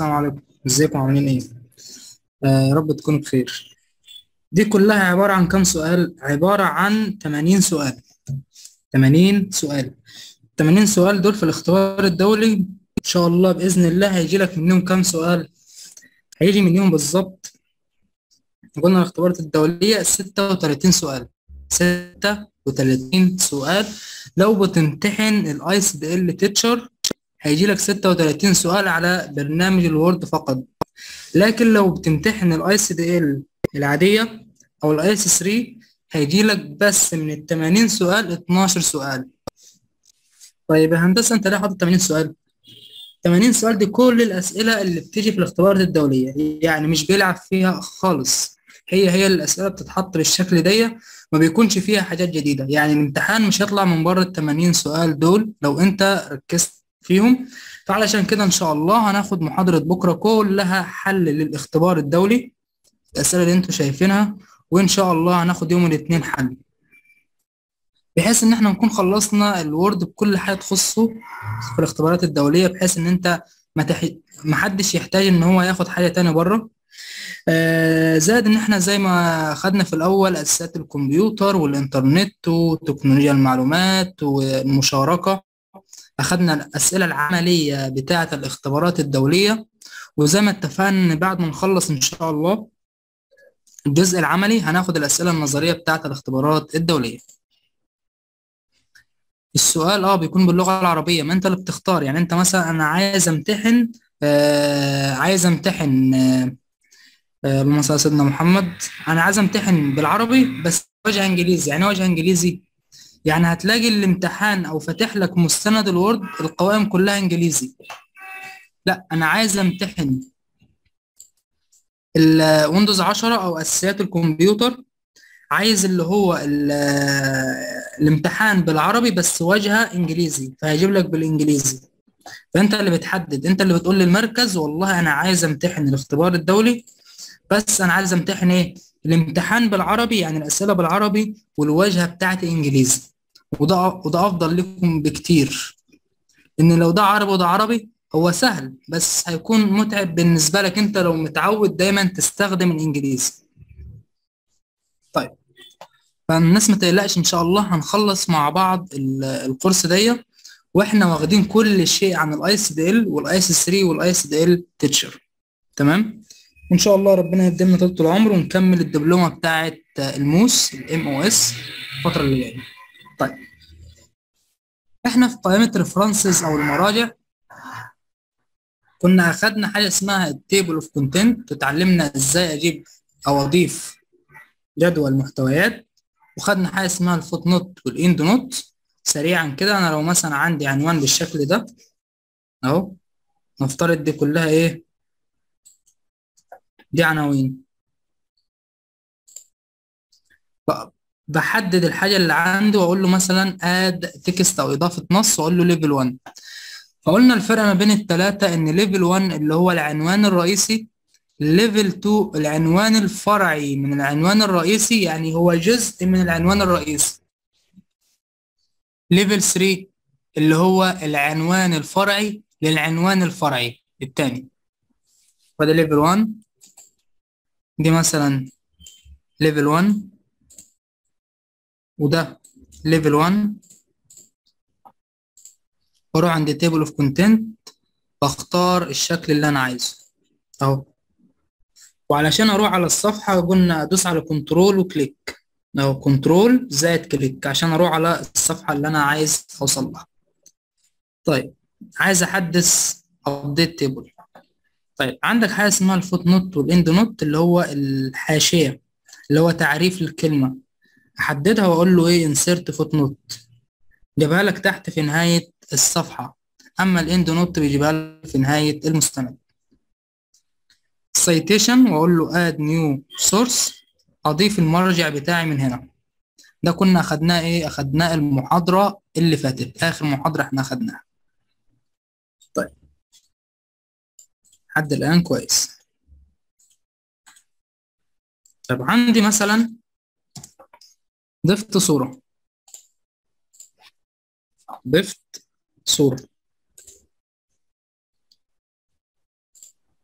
السلام عليكم ازيكم عاملين ايه آه يا رب تكونوا بخير دي كلها عبارة عن كام سؤال عبارة عن 80 سؤال 80 سؤال 80 سؤال دول في الاختبار الدولي ان شاء الله بإذن الله هيجي لك منهم كام سؤال هيجي منهم بالظبط قلنا الاختبارات الدولية 36 سؤال 36 سؤال لو بتمتحن الاي سي دي ال تيتشر هيجي لك 36 سؤال على برنامج الوورد فقط لكن لو بتمتحن الاي سي دي ال العادية او الاي اس 3 هيجي لك بس من ال 80 سؤال 12 سؤال طيب يا هندسة انت ليه حاطط 80 سؤال 80 سؤال دي كل الأسئلة اللي بتيجي في الاختبارات الدولية يعني مش بيلعب فيها خالص هي هي الأسئلة بتتحط بالشكل دي ما بيكونش فيها حاجات جديدة يعني الامتحان مش هيطلع من بره ال 80 سؤال دول لو انت ركزت فيهم فعلشان كده ان شاء الله هناخد محاضرة بكرة كلها حل للاختبار الدولي الأسئلة اللي انتوا شايفينها وان شاء الله هناخد يوم الاثنين حل بحيث ان احنا نكون خلصنا الوورد بكل حاجه تخصه في الاختبارات الدوليه بحيث ان انت ما تح... ما حدش يحتاج ان هو ياخد حاجه تانية بره آه زائد ان احنا زي ما خدنا في الاول اساسيات الكمبيوتر والانترنت وتكنولوجيا المعلومات والمشاركه اخدنا الاسئله العمليه بتاعه الاختبارات الدوليه وزي ما اتفقنا بعد ما نخلص ان شاء الله الجزء العملي هناخد الاسئله النظريه بتاعه الاختبارات الدوليه السؤال اه بيكون باللغة العربية ما انت اللي بتختار يعني انت مثلا انا عايز امتحن آه عايز امتحن آه آه اللهم صل على سيدنا محمد انا عايز امتحن بالعربي بس وجه انجليزي يعني وجه انجليزي يعني هتلاقي الامتحان او فاتح لك مستند الوورد القوائم كلها انجليزي لا انا عايز امتحن الويندوز 10 او اساسيات الكمبيوتر عايز اللي هو الامتحان بالعربي بس واجهه انجليزي فهيجيب لك بالانجليزي فانت اللي بتحدد انت اللي بتقول للمركز والله انا عايز امتحن الاختبار الدولي بس انا عايز امتحن ايه الامتحان بالعربي يعني الاسئله بالعربي والواجهه بتاعتي انجليزي وده وده افضل لكم بكتير ان لو ده عربي وده عربي هو سهل بس هيكون متعب بالنسبه لك انت لو متعود دايما تستخدم الانجليزي طيب فالناس ما تقلقش ان شاء الله هنخلص مع بعض الكورس دي واحنا واخدين كل شيء عن الاي اس دي ال والاي اس 3 والاي اس دي ال تيتشر تمام ان شاء الله ربنا يدينا طول العمر ونكمل الدبلومه بتاعه الموس الام او اس الفتره اللي جايه طيب احنا في قائمه ريفرنسز او المراجع كنا اخدنا حاجه اسمها التيبل اوف كونتنت وتعلمنا ازاي اجيب او اضيف جدول محتويات وخدنا حاجه اسمها الفوت نوت والاند نوت سريعا كده انا لو مثلا عندي عنوان بالشكل ده اهو نفترض دي كلها ايه دي عناوين بحدد الحاجه اللي عندي واقول له مثلا اد تكست او اضافه نص واقول له ليفل 1 فقلنا الفرق ما بين الثلاثه ان ليفل 1 اللي هو العنوان الرئيسي ليفل 2 العنوان الفرعي من العنوان الرئيسي يعني هو جزء من العنوان الرئيسي ليفل 3 اللي هو العنوان الفرعي للعنوان الفرعي الثاني وده ليفل 1 دي مثلا ليفل 1 وده ليفل 1 واروح عند تيبل اوف كونتنت بختار الشكل اللي انا عايزه اهو وعلشان اروح على الصفحه قلنا ادوس على كنترول وكليك اهو كنترول زائد كليك عشان اروح على الصفحه اللي انا عايز اوصل لها طيب عايز احدث ابديت تيبل طيب عندك حاجه اسمها الفوت نوت والاند نوت اللي هو الحاشيه اللي هو تعريف الكلمه احددها واقول له ايه انسيرت فوت نوت جابها لك تحت في نهايه الصفحه اما الاند نوت بيجيبها لك في نهايه المستند citation واقول له add new source اضيف المرجع بتاعي من هنا ده كنا اخدناه ايه اخدناه المحاضرة اللي فاتت اخر محاضرة احنا اخدناها طيب لحد الان كويس طب عندي مثلا ضفت صورة ضفت صورة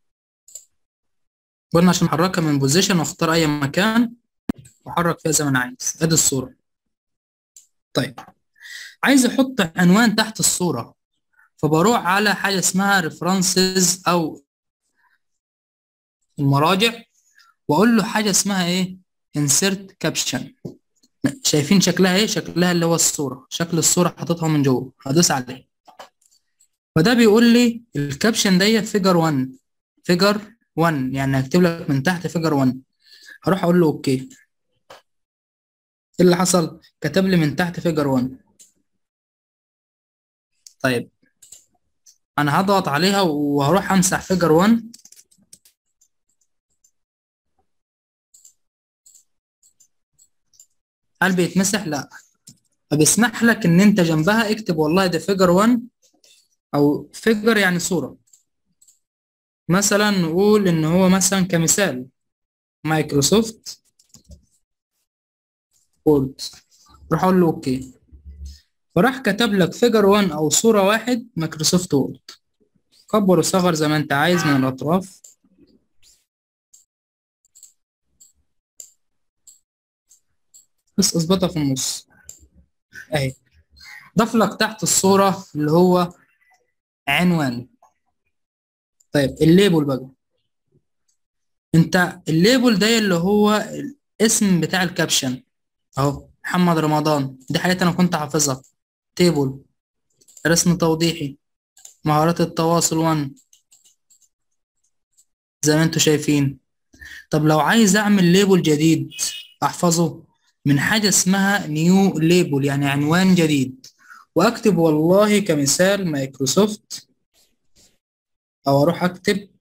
قلنا عشان احركها من بوزيشن واختار اي مكان واحرك فيها زي ما انا عايز ادي الصورة طيب عايز احط عنوان تحت الصورة فبروح على حاجة اسمها ريفرنسز او المراجع واقول له حاجة اسمها ايه insert caption شايفين شكلها ايه شكلها اللي هو الصورة شكل الصورة حاططها من جوه هدوس عليه فده بيقول لي الكابشن دي فيجر 1 فيجر 1 يعني هكتب لك من تحت فيجر 1 هروح اقول له اوكي ايه اللي حصل كتب لي من تحت فيجر 1 طيب انا هضغط عليها وهروح امسح فيجر 1 هل بيتمسح لا فبيسمح لك ان انت جنبها اكتب والله ده فيجر 1 او فيجر يعني صورة مثلا نقول ان هو مثلا كمثال مايكروسوفت وورد راح اقول له اوكي فراح كتب لك فيجر 1 او صورة واحد مايكروسوفت وورد كبر وصغر زي ما انت عايز من الاطراف بس اظبطها في النص اهي ضاف لك تحت الصورة اللي هو عنوان طيب الليبل بقى انت الليبل ده اللي هو الاسم بتاع الكابشن اهو محمد رمضان دي حاجات انا كنت حافظها تيبل رسم توضيحي مهارات التواصل 1 زي ما انتوا شايفين طب لو عايز اعمل ليبل جديد احفظه من حاجة اسمها نيو ليبل يعني عنوان جديد واكتب والله كمثال مايكروسوفت او اروح اكتب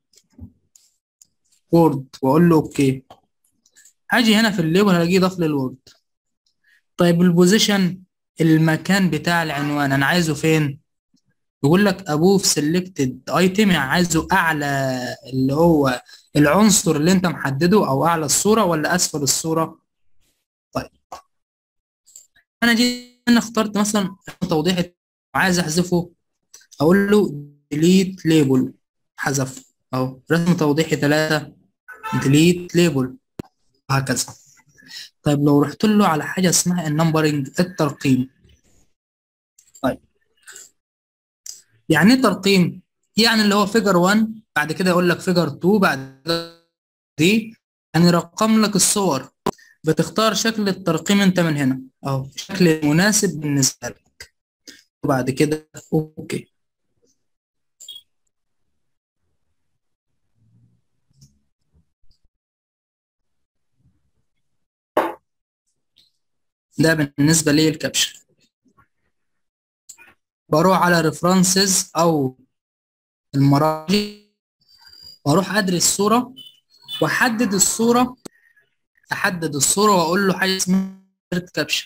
وورد واقول له اوكي هاجي هنا في الليبل هلاقيه ضاف لي الوورد طيب البوزيشن المكان بتاع العنوان انا عايزه فين يقول لك ابوف سيلكتد ايتم يعني عايزه اعلى اللي هو العنصر اللي انت محدده او اعلى الصوره ولا اسفل الصوره طيب انا جيت انا اخترت مثلا توضيح عايز احذفه اقول له ديليت ليبل حذف اهو رسم توضيحي ثلاثة ديليت ليبل وهكذا طيب لو رحت له على حاجة اسمها النمبرنج الترقيم طيب يعني ايه ترقيم؟ يعني اللي هو فيجر 1 بعد كده يقول لك فيجر 2 بعد كده دي يعني يرقم لك الصور بتختار شكل الترقيم انت من هنا اهو الشكل المناسب بالنسبة لك وبعد كده اوكي ده بالنسبة لي الكابشن بروح على ريفرنسز او المراجع واروح ادرس الصورة واحدد الصورة احدد الصورة واقول له حاجة اسمها كابشن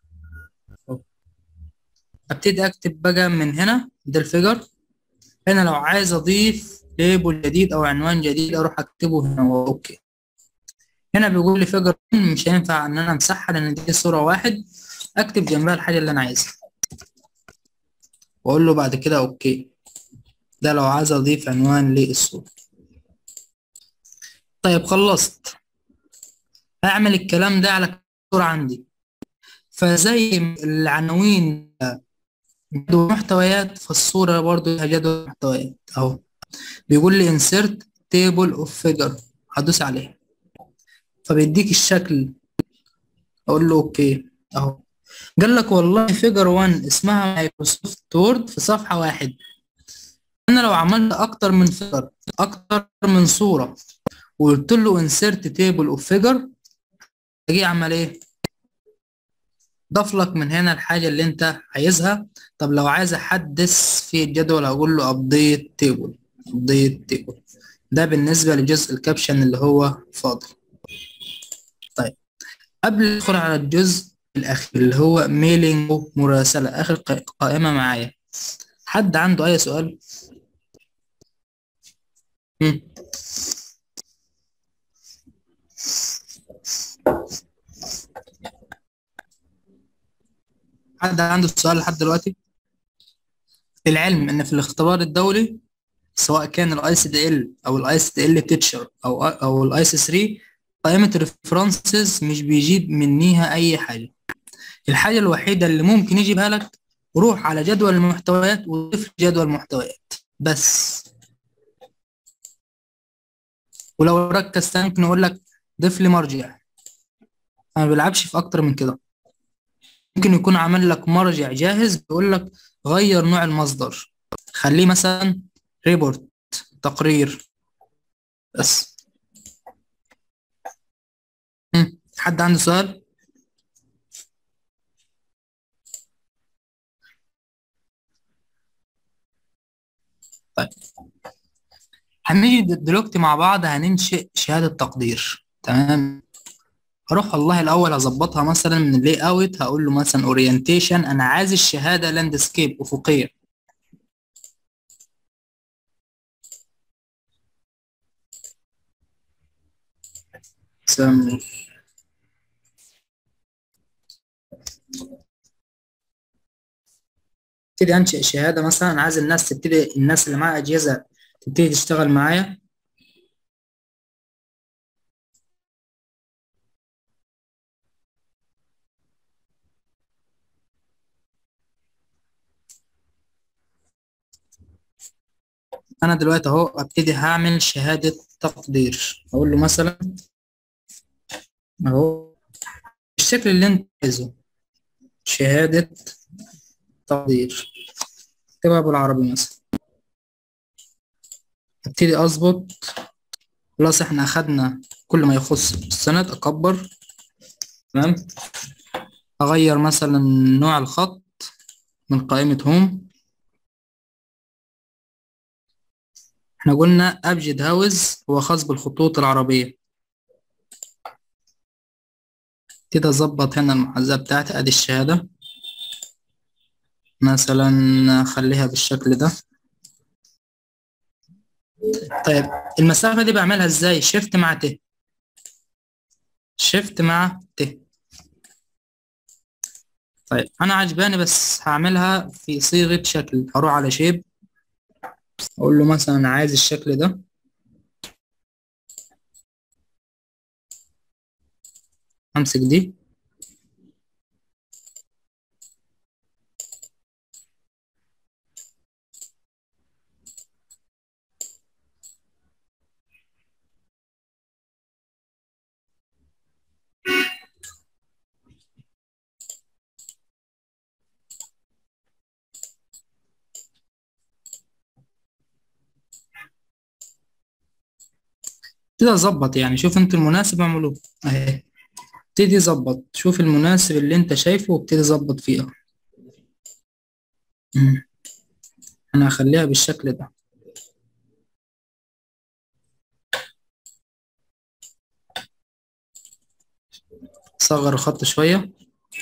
ابتدي اكتب بقى من هنا ده الفيجر هنا لو عايز اضيف ليبل جديد او عنوان جديد اروح اكتبه هنا اوكي هنا بيقول لي فيجر مش هينفع ان انا امسحها لان دي صورة واحد اكتب جنبها الحاجة اللي انا عايزها واقول له بعد كده اوكي ده لو عايز اضيف عنوان للصورة طيب خلصت هعمل الكلام ده على الصورة عندي فزي العناوين جدول محتويات فالصورة برضو لها جدول محتويات اهو بيقول لي insert table of figure هدوس عليه فبيديك الشكل اقول له اوكي اهو قال لك والله فيجر 1 اسمها مايكروسوفت وورد في صفحة واحد انا لو عملت اكتر من فيجر اكتر من صورة وقلت له insert table of figure اجي اعمل ايه ضاف لك من هنا الحاجة اللي انت عايزها طب لو عايز احدث في الجدول اقول له update table update table ده بالنسبة لجزء الكابشن اللي هو فاضل طيب قبل ندخل على الجزء الأخير اللي هو ميلينج مراسلة آخر قائمة معايا حد عنده أي سؤال؟ مم. حد عنده سؤال لحد دلوقتي؟ العلم إن في الاختبار الدولي سواء كان الاي سي دي ال او الاي سي دي ال تيتشر او او الاي سي 3 قائمة الريفرنسز مش بيجيب منيها اي حاجة الحاجة الوحيدة اللي ممكن يجيبها لك روح على جدول المحتويات وضيف جدول المحتويات بس ولو ركزت ممكن اقول لك ضيف لي مرجع انا ما بلعبش في اكتر من كده ممكن يكون عامل لك مرجع جاهز بيقول لك غير نوع المصدر خليه مثلا ريبورت تقرير بس مم. حد عنده سؤال طيب هنيجي د- دلوقتي مع بعض هننشئ شهادة تقدير تمام هروح والله الأول أظبطها مثلا من اللاي أوت هقول له مثلا أورينتيشن أنا عايز الشهادة لاندسكيب أفقية سمي ابتدي أنشئ شهادة مثلا أنا عايز الناس تبتدي الناس اللي معاها أجهزة تبتدي تشتغل معايا أنا دلوقتي أهو أبتدي هعمل شهادة تقدير أقول له مثلا أهو الشكل اللي أنت عايزه شهادة تقدير اكتبها بالعربي مثلا ابتدي اظبط خلاص احنا اخدنا كل ما يخص السند اكبر تمام اغير مثلا نوع الخط من قائمة هوم احنا قلنا ابجد هاوز هو خاص بالخطوط العربية ابتدي اظبط هنا المحاذاة بتاعتي ادي الشهادة مثلا خليها بالشكل ده طيب المسافة دي بعملها ازاي شيفت مع ت شيفت مع ت طيب انا عجباني بس هعملها في صيغة شكل هروح على شيب اقول له مثلا عايز الشكل ده امسك دي ابتدي اظبط يعني شوف انت المناسب اعمله اهي ابتدي ظبط شوف المناسب اللي انت شايفه وابتدي ظبط فيها مم. انا هخليها بالشكل ده صغر الخط شوية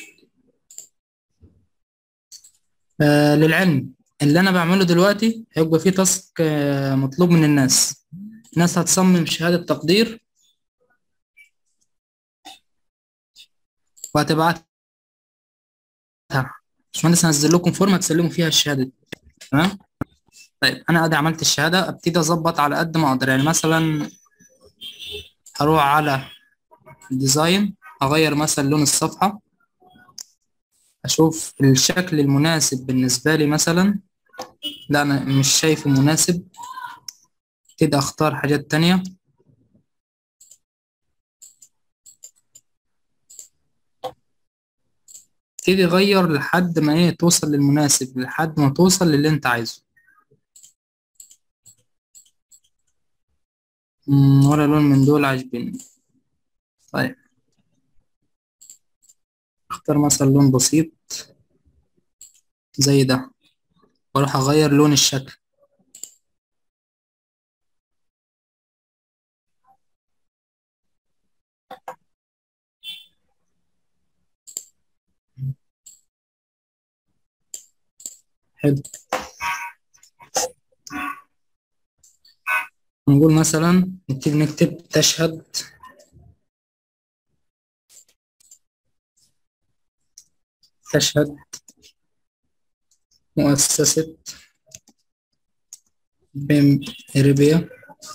آه للعلم اللي انا بعمله دلوقتي هيبقى فيه تاسك آه مطلوب من الناس الناس هتصمم شهادة تقدير وهتبعتها باشمهندس هنزل لكم فورمة تسلموا فيها الشهادة تمام طيب انا ادي عملت الشهادة ابتدي اظبط على قد ما اقدر يعني مثلا هروح على ديزاين اغير مثلا لون الصفحة اشوف الشكل المناسب بالنسبة لي مثلا لا انا مش شايفه مناسب ابتدي اختار حاجات تانية ابتدي غير لحد ما ايه توصل للمناسب لحد ما توصل للي انت عايزه مم، ولا لون من دول عاجبني طيب اختار مثلا لون بسيط زي ده واروح اغير لون الشكل حلو نقول مثلا نبتدي نكتب تشهد تشهد مؤسسة بيم إربيا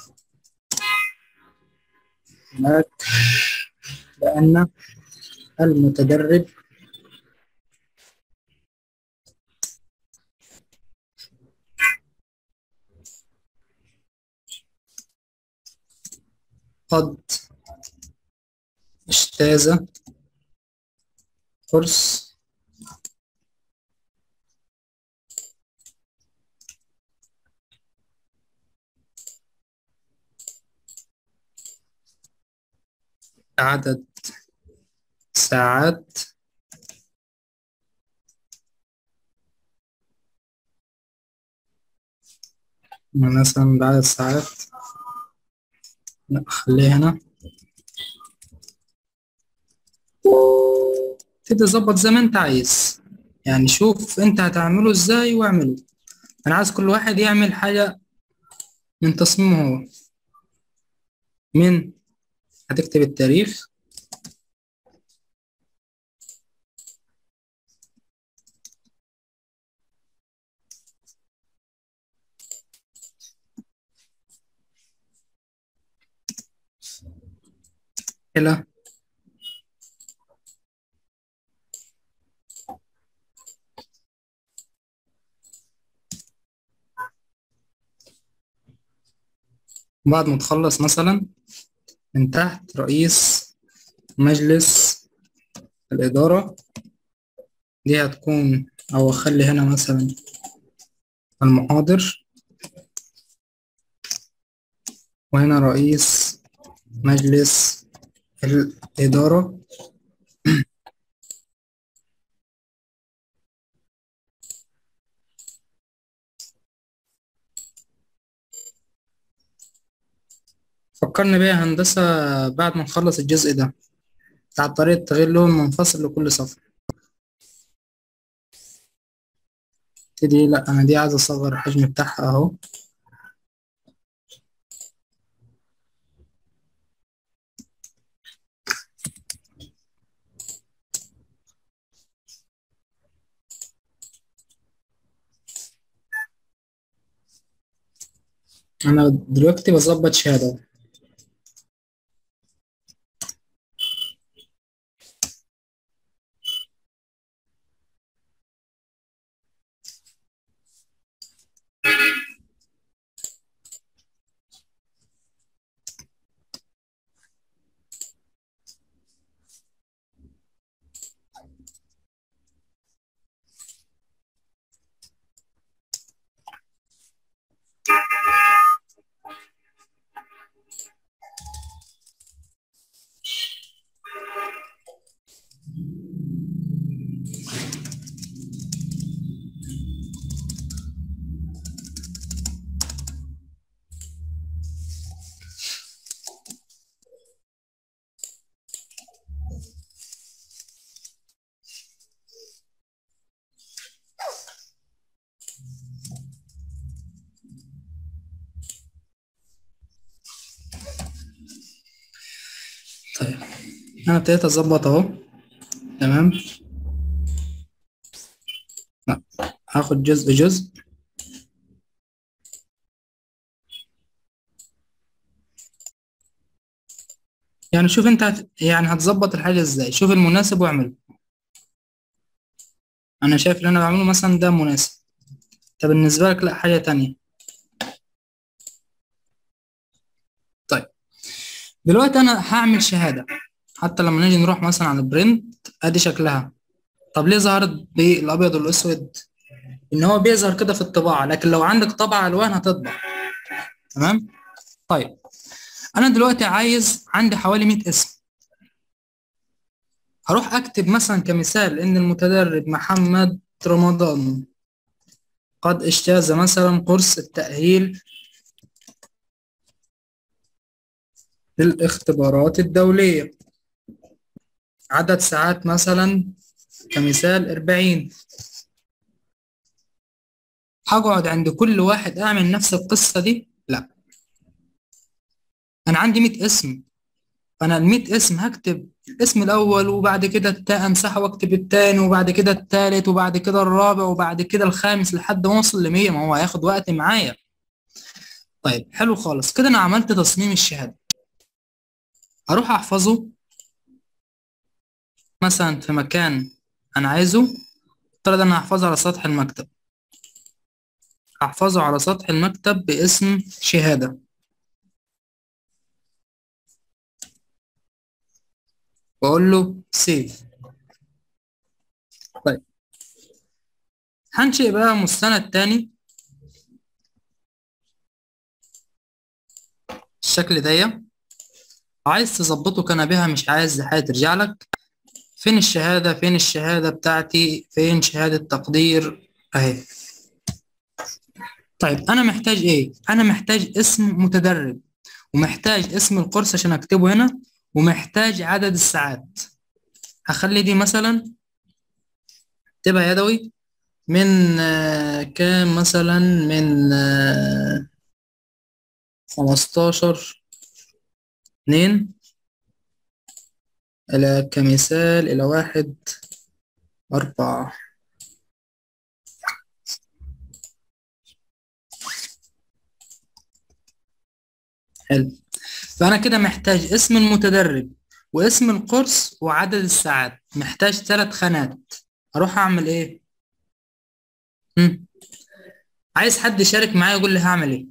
هناك لأن المتدرب قد اجتاز كورس عدد ساعات مثلا بعدد ساعات لا خليه هنا تبدأ تظبط زي ما انت عايز يعني شوف انت هتعمله ازاي واعمله انا عايز كل واحد يعمل حاجة من تصميمه هو من هتكتب التاريخ إلى بعد ما تخلص مثلا من تحت رئيس مجلس الإدارة دي هتكون أو أخلي هنا مثلا المحاضر وهنا رئيس مجلس الإدارة فكرني بيها هندسة بعد ما نخلص الجزء ده بتاع طريقة تغيير لون منفصل لكل صفحة دي لأ أنا دي عايز أصغر الحجم بتاعها أهو أنا دلوقتي بظبط شهادة طيب أنا ابتديت أظبط أهو تمام لا هاخد جزء جزء يعني شوف انت هت... يعني هتظبط الحاجة ازاي شوف المناسب واعمله انا شايف اللي انا بعمله مثلا ده مناسب طب بالنسبة لك لا حاجة تانية طيب دلوقتي انا هعمل شهادة حتى لما نيجي نروح مثلا على البرنت ادي شكلها طب ليه ظهرت بالابيض والاسود ان هو بيظهر كده في الطباعة لكن لو عندك طبعة الوان هتطبع تمام طيب انا دلوقتي عايز عندي حوالي 100 اسم هروح اكتب مثلا كمثال ان المتدرب محمد رمضان قد اجتاز مثلا كورس التأهيل للاختبارات الدولية عدد ساعات مثلا كمثال 40 هقعد عند كل واحد اعمل نفس القصة دي لا انا عندي 100 اسم فانا ال 100 اسم هكتب الاسم الاول وبعد كده التاء امسحه واكتب التاني وبعد كده التالت وبعد كده الرابع وبعد كده الخامس لحد ما اوصل ل 100 ما هو هياخد وقت معايا طيب حلو خالص كده انا عملت تصميم الشهادة اروح احفظه مثلا في مكان انا عايزه افترض انا هحفظه على سطح المكتب هحفظه على سطح المكتب باسم شهادة واقول له سيف طيب هنشئ بقى مستند تاني الشكل ده عايز تظبطه كان بها مش عايز حاجة ترجع لك فين الشهادة فين الشهادة بتاعتي فين شهادة تقدير اهي طيب انا محتاج ايه انا محتاج اسم متدرب ومحتاج اسم الكورس عشان اكتبه هنا ومحتاج عدد الساعات هخلي دي مثلا اكتبها يدوي من آه، كام مثلا من آه، خمستاشر اتنين إلى كمثال إلى واحد أربعة حلو فأنا كده محتاج اسم المتدرب واسم الكورس وعدد الساعات محتاج ثلاث خانات أروح أعمل إيه؟ مم. عايز حد يشارك معايا يقول لي هعمل إيه؟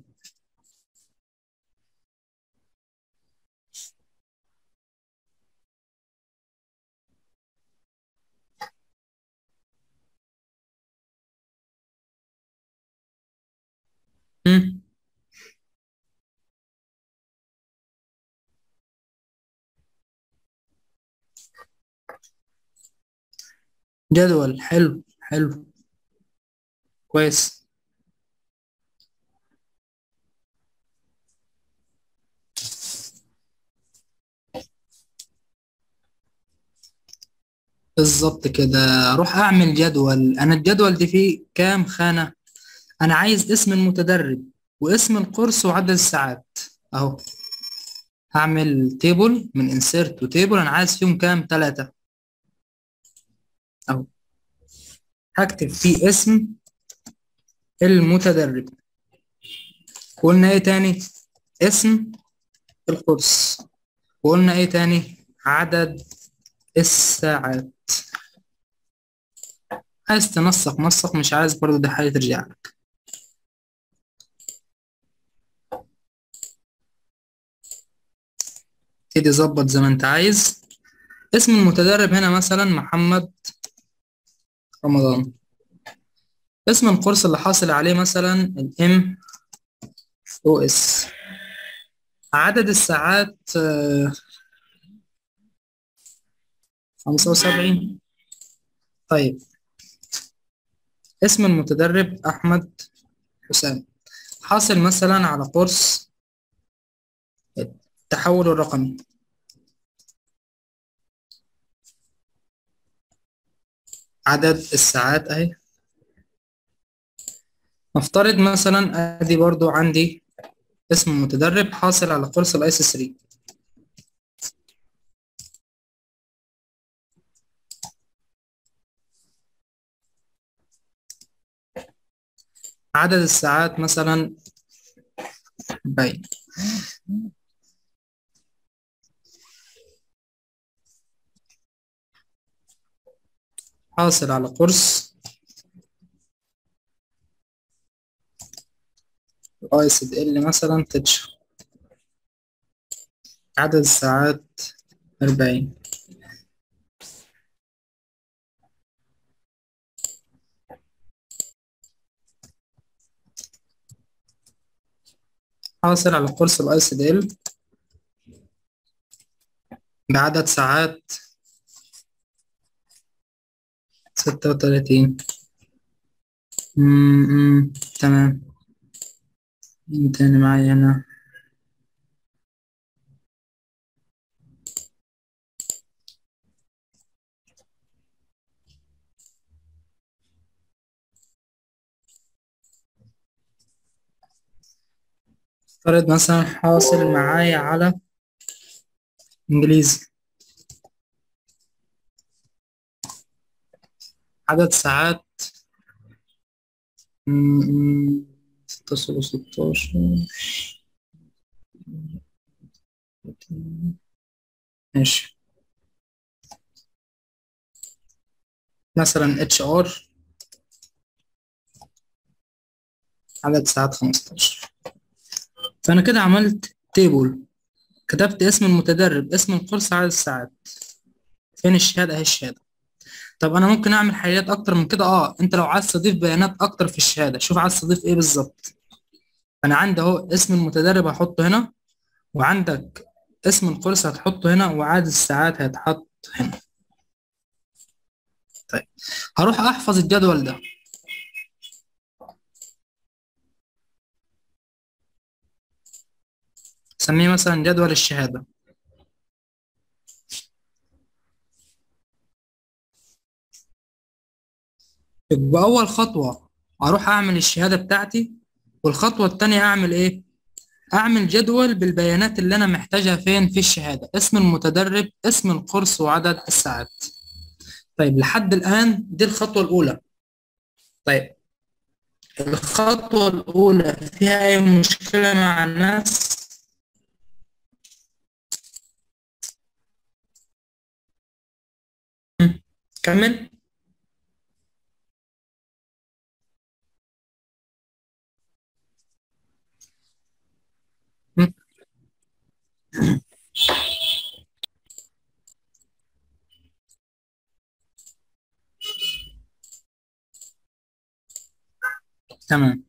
مم. جدول حلو حلو كويس بالظبط كده اروح اعمل جدول انا الجدول دي فيه كام خانة انا عايز اسم المتدرب واسم الكورس وعدد الساعات اهو هعمل تيبل من انسيرت وتيبل انا عايز فيهم كام ثلاثة اهو هكتب فيه اسم المتدرب قلنا ايه تاني اسم الكورس وقلنا ايه تاني عدد الساعات عايز تنسق نسق مش عايز برضو دي حاجة ترجع لك تبتدي ظبط زي ما انت عايز اسم المتدرب هنا مثلا محمد رمضان اسم الكورس اللي حاصل عليه مثلا الام او اس عدد الساعات خمسة وسبعين طيب اسم المتدرب أحمد حسام حاصل مثلا على كورس التحول الرقمي عدد الساعات اهي نفترض مثلا ادي برضو عندي اسم المتدرب حاصل على كورس الايس 3 عدد الساعات مثلا باين حاصل على كورس اي اس دي ال مثلا تتشر عدد الساعات أربعين حاصل على كورس الاي اس دي ال بعدد ساعات ستة وتلاتين تمام مين تاني معايا أنا افترض مثلا حاصل معايا على إنجليزي عدد ساعات ستة اتصلوا ستاشر ماشي مثلا اتش ار عدد ساعات 15 فانا كده عملت تيبل كتبت اسم المتدرب اسم الكورس عدد الساعات فين الشهاده اهي الشهاده طب انا ممكن اعمل حاجات اكتر من كده اه انت لو عايز تضيف بيانات اكتر في الشهاده شوف عايز تضيف ايه بالظبط انا عندي اهو اسم المتدرب هحطه هنا وعندك اسم الكورس هتحطه هنا وعدد الساعات هيتحط هنا طيب هروح احفظ الجدول ده سميه مثلا جدول الشهادة يبقى أول خطوة أروح أعمل الشهادة بتاعتي والخطوة التانية أعمل إيه؟ أعمل جدول بالبيانات اللي أنا محتاجها فين في الشهادة اسم المتدرب اسم الكورس وعدد الساعات طيب لحد الآن دي الخطوة الأولى طيب الخطوة الأولى فيها أي مشكلة مع الناس؟ كمل تمام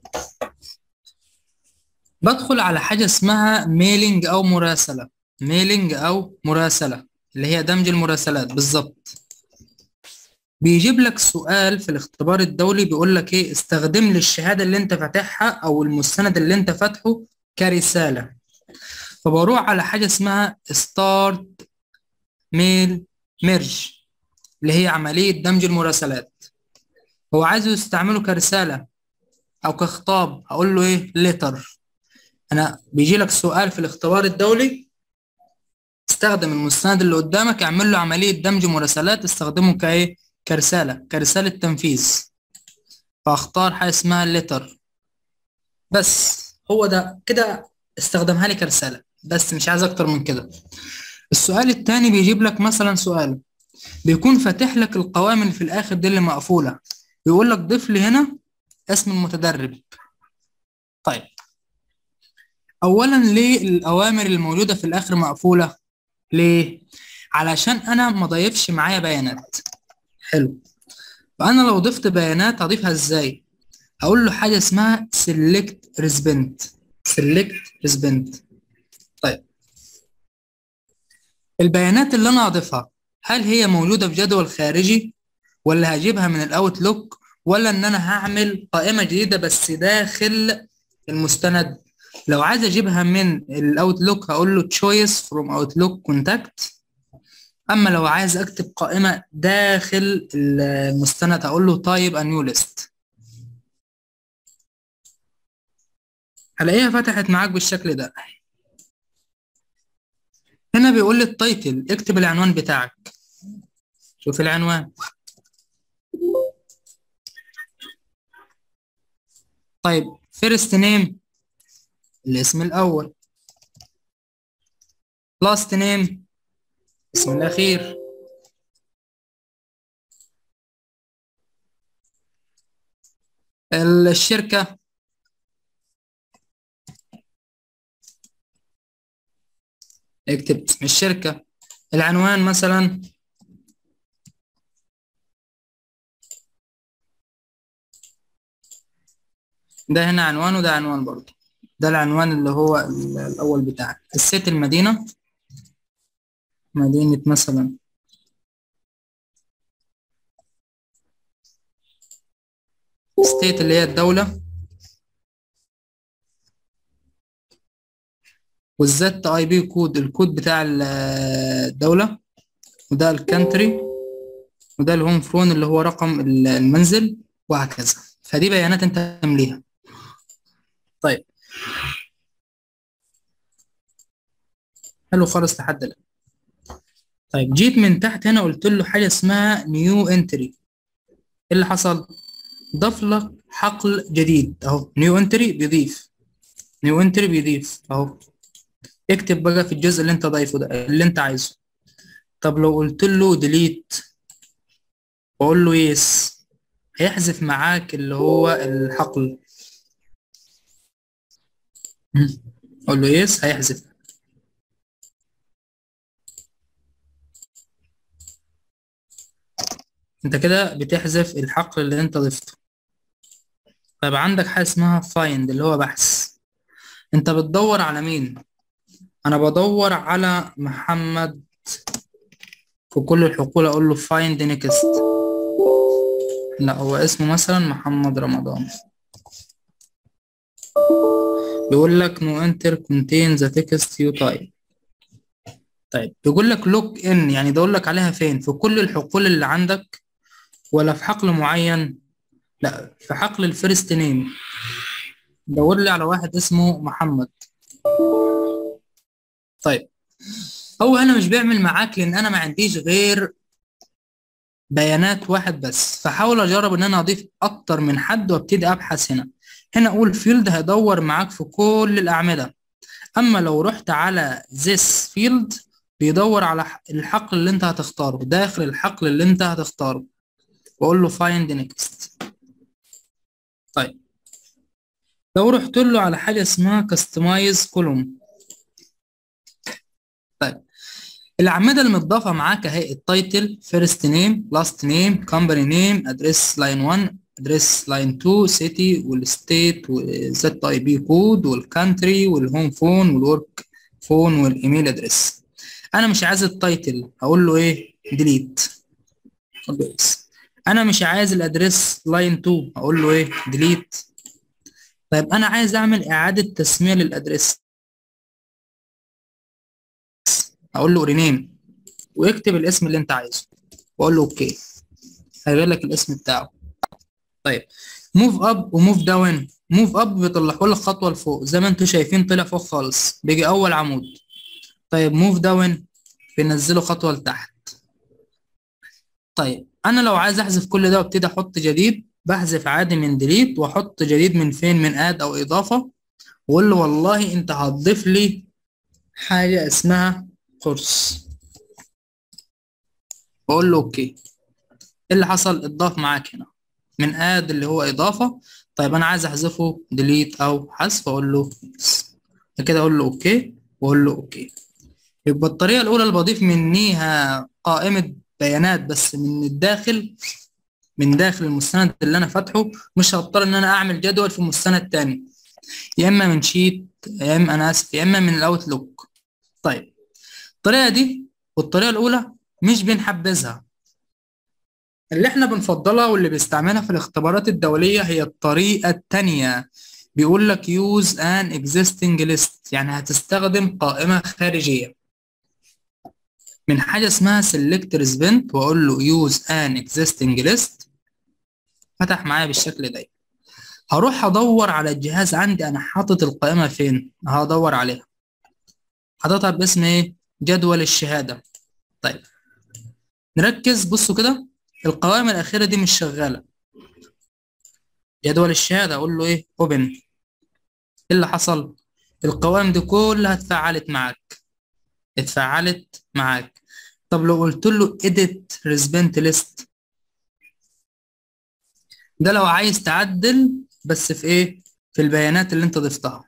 بدخل على حاجة اسمها ميلينج أو مراسلة ميلينج أو مراسلة اللي هي دمج المراسلات بالظبط بيجيب لك سؤال في الاختبار الدولي بيقول لك ايه استخدم لي الشهادة اللي انت فاتحها او المستند اللي انت فاتحه كرسالة فبروح على حاجة اسمها ستارت ميل ميرج اللي هي عملية دمج المراسلات هو عايزه يستعمله كرسالة او كخطاب اقول له ايه ليتر انا بيجي لك سؤال في الاختبار الدولي استخدم المستند اللي قدامك اعمل له عملية دمج مراسلات استخدمه كايه كرسالة كرسالة تنفيذ فاختار حاجة اسمها الليتر بس هو ده كده استخدمها لي كرسالة بس مش عايز اكتر من كده السؤال التاني بيجيب لك مثلا سؤال بيكون فاتح لك القوائم اللي في الاخر دي اللي مقفولة بيقول لك ضيف لي هنا اسم المتدرب طيب اولا ليه الاوامر الموجودة في الاخر مقفولة ليه علشان انا ما ضيفش معايا بيانات حلو فانا لو ضفت بيانات هضيفها ازاي هقول له حاجه اسمها select respond select respond طيب البيانات اللي انا هضيفها هل هي موجوده في جدول خارجي ولا هجيبها من الاوتلوك ولا ان انا هعمل قائمه جديده بس داخل المستند لو عايز اجيبها من الاوتلوك هقول له choice from outlook contact اما لو عايز اكتب قائمه داخل المستند هقول له تايب نيو ليست هلاقيها فتحت معاك بالشكل ده هنا بيقول لي التايتل اكتب العنوان بتاعك شوف العنوان طيب فيرست نيم الاسم الاول لاست نيم الاسم الأخير الشركة اكتب اسم الشركة العنوان مثلا ده هنا عنوان وده عنوان برضه ده العنوان اللي هو الأول بتاعك الست المدينة مدينة مثلا ستيت اللي هي الدولة والزت اي بي كود الكود بتاع الدولة وده الكانتري وده الهوم فرون اللي هو رقم المنزل وهكذا فدي بيانات انت تمليها طيب حلو خالص لحد الان طيب جيت من تحت هنا قلت له حاجه اسمها نيو انتري ايه اللي حصل ضاف لك حقل جديد اهو نيو انتري بيضيف نيو انتري بيضيف اهو اكتب بقى في الجزء اللي انت ضايفه ده اللي انت عايزه طب لو قلت له ديليت واقول له يس هيحذف معاك اللي هو الحقل اقول له يس هيحذف انت كده بتحذف الحقل اللي انت ضفته طيب عندك حاجه اسمها فايند اللي هو بحث انت بتدور على مين انا بدور على محمد في كل الحقول اقول له find next لا هو اسمه مثلا محمد رمضان بيقول لك no enter contain the text you type طيب بيقول لك look in يعني دور لك عليها فين في كل الحقول اللي عندك ولا في حقل معين لا في حقل الفيرست نيم دور لي على واحد اسمه محمد طيب هو هنا مش بيعمل معاك لان انا ما عنديش غير بيانات واحد بس فحاول اجرب ان انا اضيف اكتر من حد وابتدي ابحث هنا هنا اقول فيلد هيدور معاك في كل الاعمده اما لو رحت على this field بيدور على الحقل اللي انت هتختاره داخل الحقل اللي انت هتختاره واقول له find next طيب لو رحت له على حاجه اسمها customize column طيب الأعمدة المضافة معاك أهي التايتل فيرست نيم لاست نيم كومباني نيم أدريس لاين 1 أدريس لاين 2 سيتي والستيت والزد أي بي كود والكانتري والهوم فون والورك فون والإيميل أدريس أنا مش عايز التايتل هقول له إيه ديليت أقول له إكس أنا مش عايز الأدريس لاين 2 هقول له إيه ديليت طيب أنا عايز أعمل إعادة تسمية للأدريس اقول له رينيم ويكتب الاسم اللي انت عايزه واقول له اوكي هيبقى لك الاسم بتاعه طيب موف اب وموف داون موف اب بيطلعه لك خطوه لفوق زي ما انتم شايفين طلع فوق خالص بيجي اول عمود طيب موف داون بينزله خطوه لتحت طيب انا لو عايز احذف كل ده وابتدي احط جديد بحذف عادي من ديليت واحط جديد من فين من اد او اضافه واقول له والله انت هتضيف لي حاجه اسمها قرص واقول له اوكي ايه اللي حصل اتضاف معاك هنا من اد اللي هو اضافه طيب انا عايز احذفه ديليت او حذف اقول له يس كده اقول له اوكي واقول له اوكي يبقى الطريقه الاولى اللي بضيف منيها قائمه بيانات بس من الداخل من داخل المستند اللي انا فاتحه مش هضطر ان انا اعمل جدول في مستند تاني يا اما من شيت يا اما انا اسف يا اما من الاوتلوك طيب الطريقة دي والطريقة الأولى مش بنحبذها اللي احنا بنفضلها واللي بيستعملها في الاختبارات الدولية هي الطريقة التانية بيقول لك use an existing list يعني هتستخدم قائمة خارجية من حاجة اسمها select resvent وأقول له use an existing list فتح معايا بالشكل ده هروح أدور على الجهاز عندي أنا حاطط القائمة فين هدور عليها حاططها باسم إيه جدول الشهادة طيب نركز بصوا كده القوائم الأخيرة دي مش شغالة جدول الشهادة أقول له إيه open إيه اللي حصل القوائم دي كلها اتفعلت معاك اتفعلت معاك طب لو قلت له edit recipient list ده لو عايز تعدل بس في ايه في البيانات اللي انت ضفتها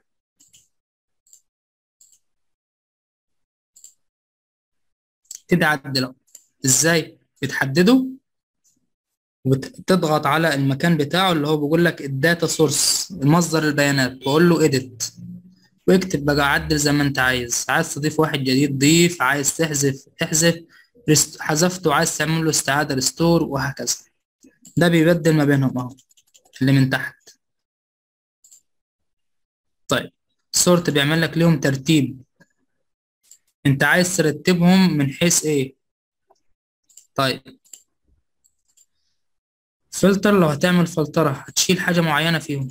تتعدله ازاي بتحدده وتضغط على المكان بتاعه اللي هو بيقول لك الداتا سورس مصدر البيانات بقول له اديت واكتب بقى عدل زي ما انت عايز عايز تضيف واحد جديد ضيف عايز تحذف احذف حذفته عايز تعمل له استعادة ريستور وهكذا ده بيبدل ما بينهم اهو اللي من تحت طيب سورت بيعمل لك ليهم ترتيب انت عايز ترتبهم من حيث ايه طيب فلتر لو هتعمل فلترة هتشيل حاجة معينة فيهم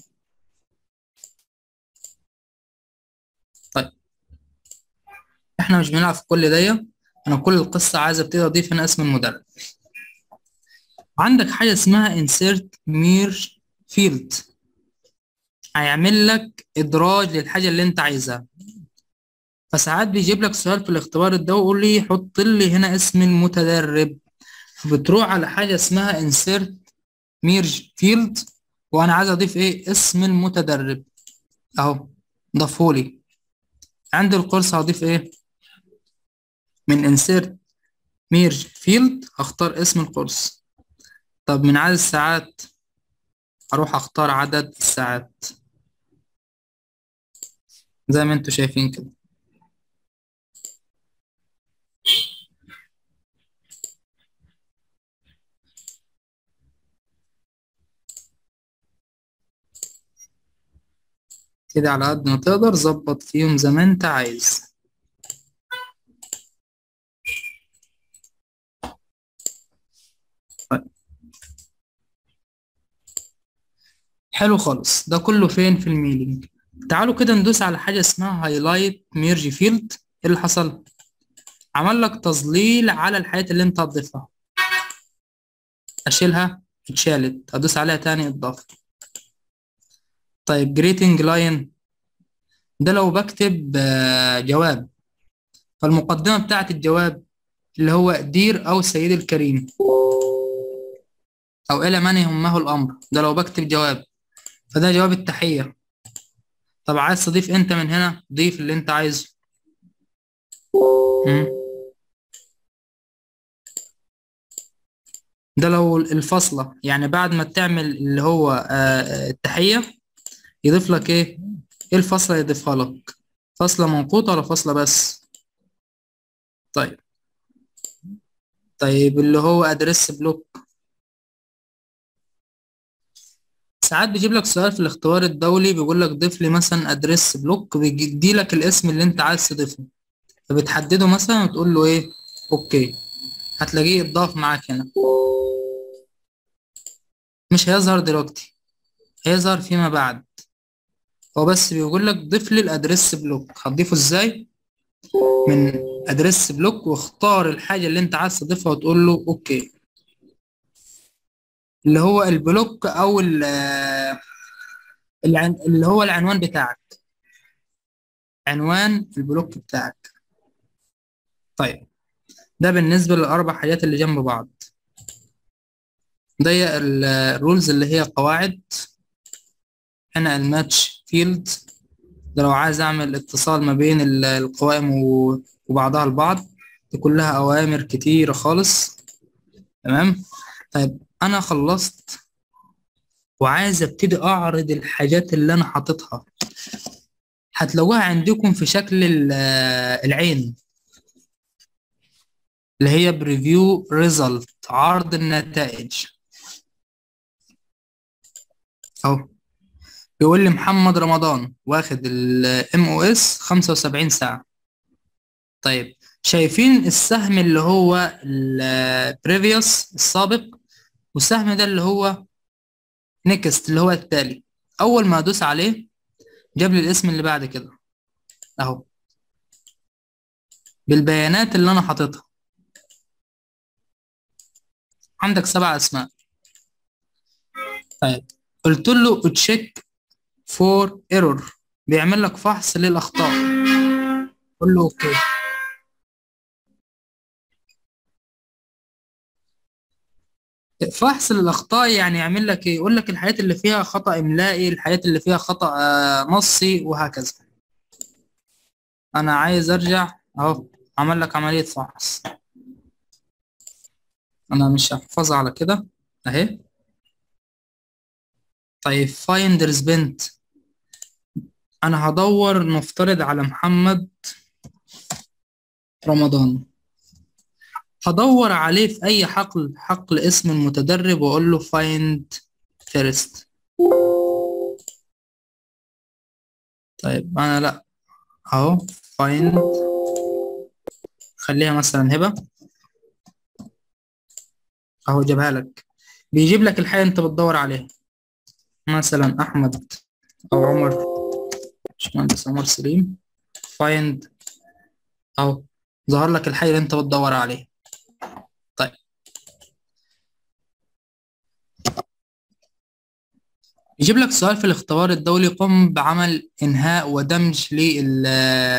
طيب احنا مش بنلعب في كل دي انا كل القصة عايز ابتدي اضيف هنا اسم المدرب عندك حاجة اسمها insert merge فيلد هيعمل لك ادراج للحاجه اللي انت عايزها فساعات بيجيب لك سؤال في الاختبار ده ويقول لي حط لي هنا اسم المتدرب فبتروح على حاجه اسمها insert merge field وانا عايز اضيف ايه اسم المتدرب اهو ضافهولي عند القرص هضيف ايه من insert merge field هختار اسم القرص طب من عدد الساعات اروح اختار عدد الساعات زي ما انتوا شايفين كده كده على قد ما تقدر ظبط فيهم زي ما انت عايز طيب. حلو خالص ده كله فين في الميلينج تعالوا كده ندوس على حاجة اسمها هايلايت ميرج فيلد ايه اللي حصل عمل لك تظليل على الحاجات اللي انت هتضيفها اشيلها اتشالت ادوس عليها تاني اتضاف طيب جريتنج لاين ده لو بكتب آه، جواب فالمقدمة بتاعت الجواب اللي هو دير أو سيدي الكريم أو إلى من يهمه الأمر ده لو بكتب جواب فده جواب التحية طب عايز تضيف أنت من هنا ضيف اللي أنت عايزه مم. ده لو الفاصلة يعني بعد ما تعمل اللي هو آه، آه، التحية يضيف لك ايه ايه الفاصلة يضيفها لك فاصلة منقوطة ولا فاصلة بس طيب طيب اللي هو ادرس بلوك ساعات بيجيب لك سؤال في الاختبار الدولي بيقول لك ضيف لي مثلا ادرس بلوك بيدي لك الاسم اللي انت عايز تضيفه فبتحدده مثلا وتقول له ايه اوكي هتلاقيه اتضاف معاك هنا مش هيظهر دلوقتي هيظهر فيما بعد هو بس بيقول لك ضيف لي الادرس بلوك هتضيفه ازاي من ادرس بلوك واختار الحاجة اللي انت عايز تضيفها وتقول له اوكي اللي هو البلوك او ال- العن- اللي هو العنوان بتاعك عنوان البلوك بتاعك طيب ده بالنسبة للأربع حاجات اللي جنب بعض ده الرولز اللي هي قواعد هنا الماتش فيلد ده لو عايز أعمل اتصال ما بين ال- القوائم و- وبعضها البعض دي كلها أوامر كتيرة خالص تمام طيب أنا خلصت وعايز أبتدي أعرض الحاجات اللي أنا حاططها هتلاقوها عندكم في شكل ال- العين اللي هي بريفيو ريزلت عرض النتائج اهو بيقول لي محمد رمضان واخد الام او اس 75 ساعة طيب شايفين السهم اللي هو البريفيوس السابق والسهم ده اللي هو نيكست اللي هو التالي اول ما ادوس عليه جاب لي الاسم اللي بعد كده اهو بالبيانات اللي انا حاططها عندك سبع اسماء طيب قلت له تشيك فور ايرور بيعمل لك فحص للاخطاء قول له اوكي فحص للاخطاء يعني يعمل لك ايه يقول لك الحاجات اللي فيها خطأ املائي الحاجات اللي فيها خطأ آه، نصي وهكذا انا عايز ارجع اهو عمل لك عملية فحص انا مش هحفظها على كده اهي طيب فايندرز بنت انا هدور نفترض على محمد رمضان هدور عليه في اي حقل حقل اسم المتدرب واقول له find first طيب انا لا اهو find خليها مثلا هبة اهو جابها لك بيجيب لك الحاجة انت بتدور عليها مثلا احمد او عمر باشمهندس عمر سليم find اهو ظهر لك الحاجة اللي انت بتدور عليها طيب يجيب لك سؤال في الاختبار الدولي قم بعمل إنهاء ودمج لل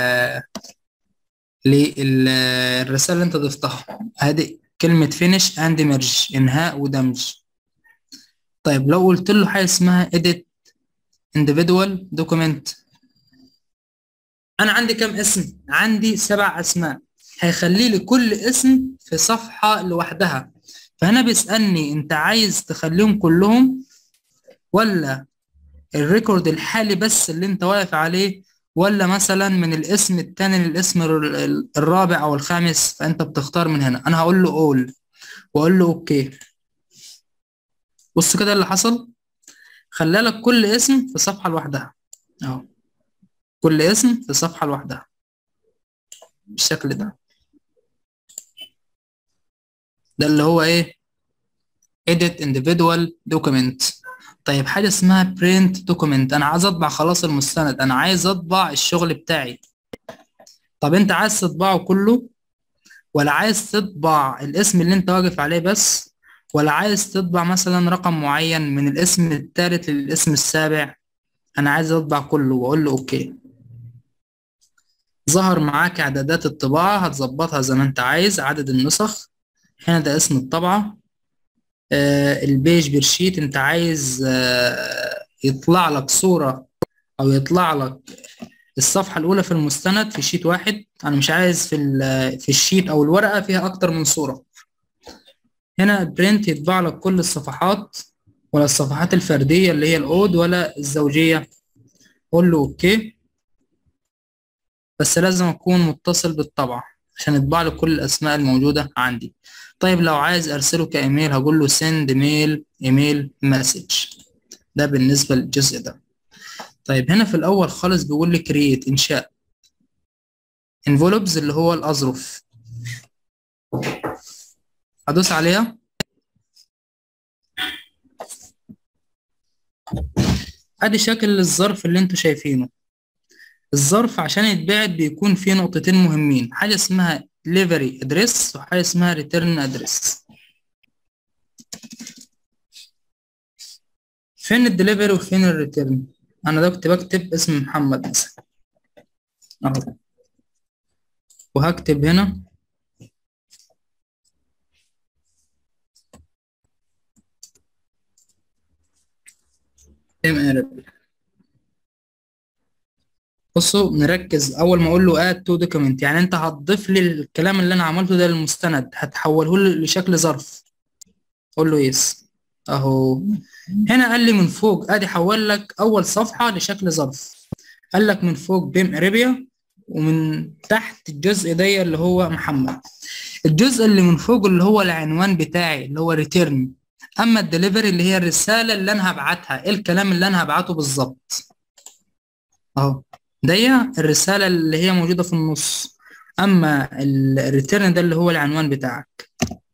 للرسالة اللي أنت ضفتها هذه كلمة finish and merge إنهاء ودمج طيب لو قلت له حاجة اسمها edit individual document أنا عندي كم اسم؟ عندي سبع أسماء هيخلي لي كل اسم في صفحة لوحدها فهنا بيسألني أنت عايز تخليهم كلهم ولا الريكورد الحالي بس اللي أنت واقف عليه ولا مثلا من الاسم التاني للاسم الرابع أو الخامس فأنت بتختار من هنا أنا هقول له all وأقول له أوكي بص كده اللي حصل خلى لك كل اسم في صفحة لوحدها أهو كل اسم في صفحة لوحدها بالشكل ده ده اللي هو ايه edit individual document طيب حاجة اسمها print document انا عايز اطبع خلاص المستند انا عايز اطبع الشغل بتاعي طب انت عايز تطبعه كله ولا عايز تطبع الاسم اللي انت واقف عليه بس ولا عايز تطبع مثلا رقم معين من الاسم الثالث للاسم السابع انا عايز اطبع كله واقول له اوكي ظهر معاك اعدادات الطباعة هتظبطها زي ما انت عايز عدد النسخ هنا ده اسم الطبعة آه البيج برشيت انت عايز آه يطلع لك صورة او يطلع لك الصفحة الاولى في المستند في شيت واحد انا مش عايز في في الشيت او الورقة فيها اكتر من صورة هنا برنت يطبع لك كل الصفحات ولا الصفحات الفردية اللي هي الاود ولا الزوجية قول له اوكي بس لازم اكون متصل بالطبعة عشان يطبع لي كل الاسماء الموجودة عندي طيب لو عايز ارسله كايميل هقول له send mail ايميل مسج ده بالنسبة للجزء ده طيب هنا في الاول خالص بيقول لي create انشاء envelopes اللي هو الاظرف هدوس عليها ادي شكل الظرف اللي انتوا شايفينه الظرف عشان يتبعت بيكون فيه نقطتين مهمين حاجة اسمها delivery address وحاجة اسمها return address فين الدليفري وفين الريتيرن انا ده كنت بكتب اسم محمد مثلا اهو وهكتب هنا ام اربي بصوا نركز اول ما اقول له اد تو دوكيمنت يعني انت هتضيف لي الكلام اللي انا عملته ده للمستند هتحوله لي لشكل ظرف قول له يس اهو هنا قال لي من فوق ادي حول لك اول صفحه لشكل ظرف قال لك من فوق بيم اريبيا ومن تحت الجزء ده اللي هو محمد الجزء اللي من فوق اللي هو العنوان بتاعي اللي هو ريتيرن اما الدليفري اللي هي الرساله اللي انا هبعتها ايه الكلام اللي انا هبعته بالظبط اهو دي الرسالة اللي هي موجودة في النص أما الريتيرن ده اللي هو العنوان بتاعك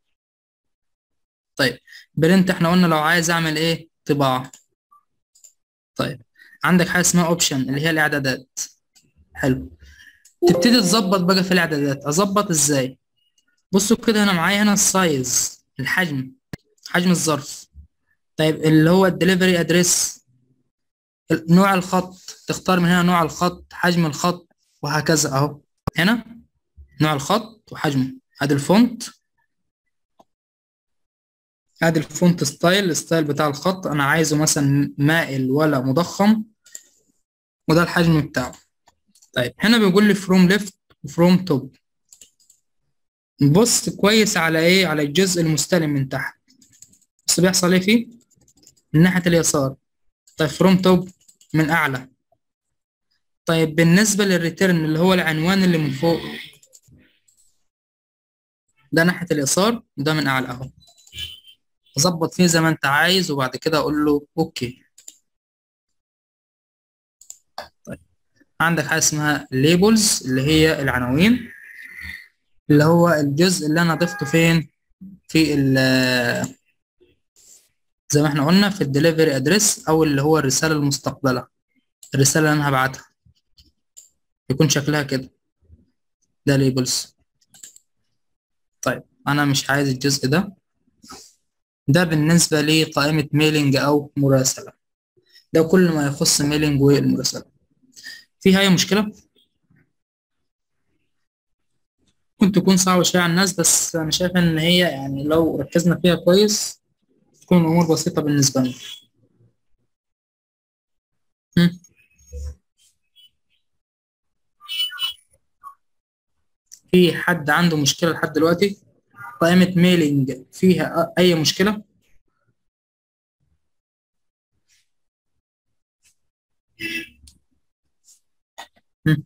طيب برنت احنا قلنا لو عايز أعمل إيه طباعة طيب عندك حاجة اسمها أوبشن اللي هي الإعدادات حلو تبتدي تظبط بقى في الإعدادات أظبط إزاي بصوا كده أنا معايا هنا السايز الحجم حجم الظرف طيب اللي هو الدليفري أدريس نوع الخط تختار من هنا نوع الخط حجم الخط وهكذا اهو هنا نوع الخط وحجمه ادي الفونت ادي الفونت ستايل الستايل بتاع الخط انا عايزه مثلا مائل ولا مضخم وده الحجم بتاعه طيب هنا بيقول لي فروم ليفت وفروم توب نبص كويس على ايه على الجزء المستلم من تحت بس بيحصل ايه فيه من ناحية اليسار طيب فروم توب من اعلى طيب بالنسبة للريتيرن اللي هو العنوان اللي من فوق ده ناحية اليسار وده من اعلى اهو ظبط فيه زي ما انت عايز وبعد كده اقول له اوكي طيب عندك حاجة اسمها ليبلز اللي هي العناوين اللي هو الجزء اللي انا ضفته فين في ال زي ما احنا قلنا في الدليفري ادريس او اللي هو الرسالة المستقبلة الرسالة اللي انا هبعتها يكون شكلها كده ده ليبلز طيب انا مش عايز الجزء ده ده بالنسبة لقائمة ميلينج او مراسلة ده كل ما يخص ميلينج والمراسلة فيها أي مشكلة؟ ممكن تكون صعبة شوية على الناس بس أنا شايف إن هي يعني لو ركزنا فيها كويس تكون الأمور بسيطة بالنسبة لنا هم؟ في حد عنده مشكلة لحد دلوقتي؟ قائمة ميلينج فيها أي مشكلة؟ هم؟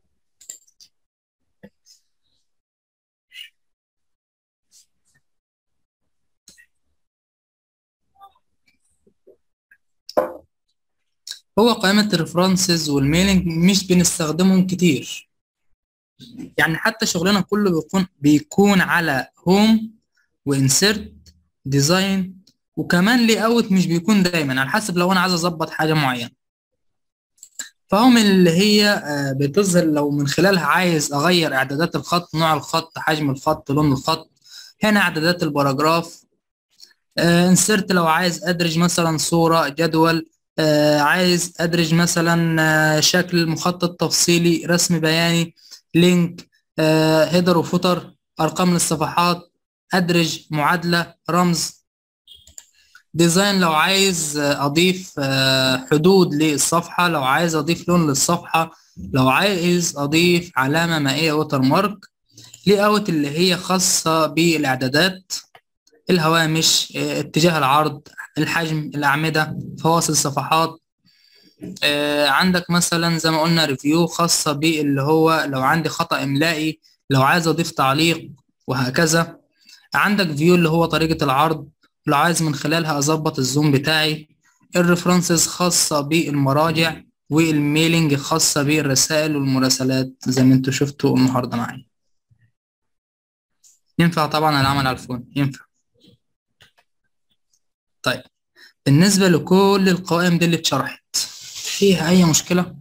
هو قائمة الريفرنسز والميلينج مش بنستخدمهم كتير يعني حتى شغلنا كله بيكون بيكون على هوم وانسرت ديزاين وكمان لي اوت مش بيكون دايما على حسب لو انا عايز اظبط حاجه معينه فهم اللي هي آه، بتظهر لو من خلالها عايز اغير اعدادات الخط نوع الخط حجم الخط لون الخط هنا اعدادات الباراجراف انسرت لو عايز ادرج مثلا صوره جدول آه، عايز ادرج مثلا آه، شكل مخطط تفصيلي رسم بياني لينك هيدر وفوتر ارقام للصفحات ادرج معادله رمز ديزاين لو عايز آه، اضيف آه، حدود للصفحه لو عايز اضيف لون للصفحه لو عايز اضيف علامه مائيه ووتر مارك لي اوت اللي هي خاصه بالاعدادات الهوامش آه، اتجاه العرض الحجم الأعمدة فواصل صفحات آه، عندك مثلا زي ما قلنا ريفيو خاصة باللي هو لو عندي خطأ إملائي لو عايز أضيف تعليق وهكذا عندك فيو اللي هو طريقة العرض لو عايز من خلالها أظبط الزوم بتاعي الريفرنسز خاصة بالمراجع والميلينج خاصة بالرسائل والمراسلات زي ما انتوا شفتوا النهاردة معايا ينفع طبعا العمل على الفون ينفع طيب بالنسبة لكل القوائم دي اللي اتشرحت فيها أي مشكلة؟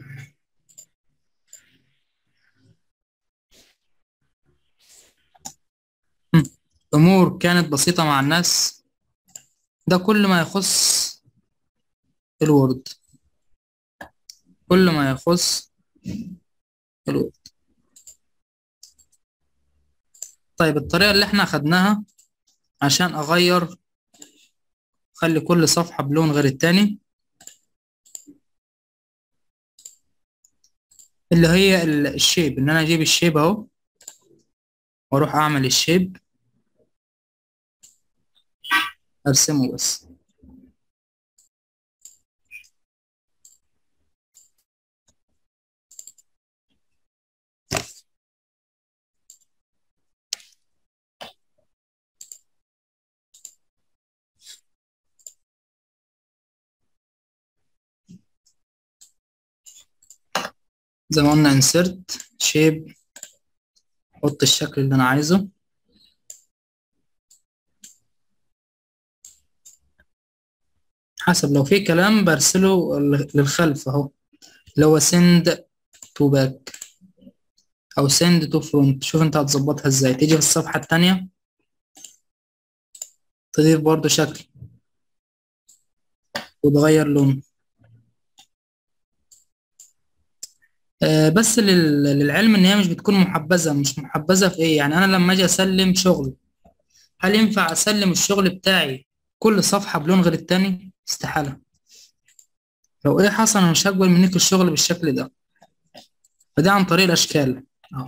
هم، أمور كانت بسيطة مع الناس ده كل ما يخص الوورد كل ما يخص الوورد طيب الطريقة اللي احنا أخدناها عشان أغير خلي كل صفحة بلون غير التاني اللي هي ال- الشيب ان انا اجيب الشيب اهو واروح اعمل الشيب ارسمه بس زي ما قلنا insert shape احط الشكل اللي انا عايزه حسب لو في كلام برسله ل- للخلف اهو اللي هو send to back او send to front شوف انت هتظبطها ازاي تيجي في الصفحة التانية تضيف برضو شكل وتغير لون آه، بس لل- للعلم ان هي مش بتكون محبذة مش محبذة في ايه يعني انا لما اجي اسلم شغل هل ينفع اسلم الشغل بتاعي كل صفحة بلون غير التاني استحالة لو ايه حصل انا مش هقبل منك الشغل بالشكل ده فده عن طريق الاشكال اهو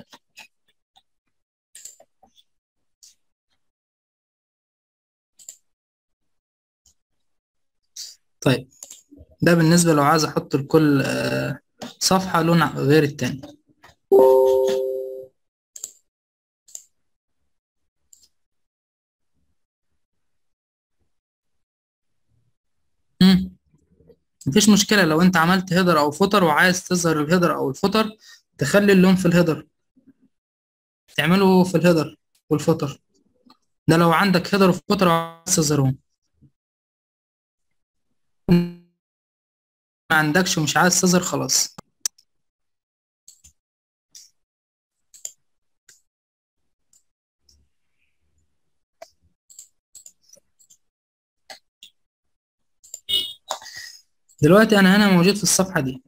طيب ده بالنسبة لو عايز احط لكل آه، صفحة لون غير التاني مم. مفيش مشكلة لو انت عملت هيدر او فوتر وعايز تظهر الهيدر او الفوتر تخلي اللون في الهيدر تعمله في الهيدر والفوتر ده لو عندك هيدر وفوتر وعايز تظهرهم ما عندكش ومش عايز تظهر خلاص دلوقتي انا هنا موجود في الصفحه دي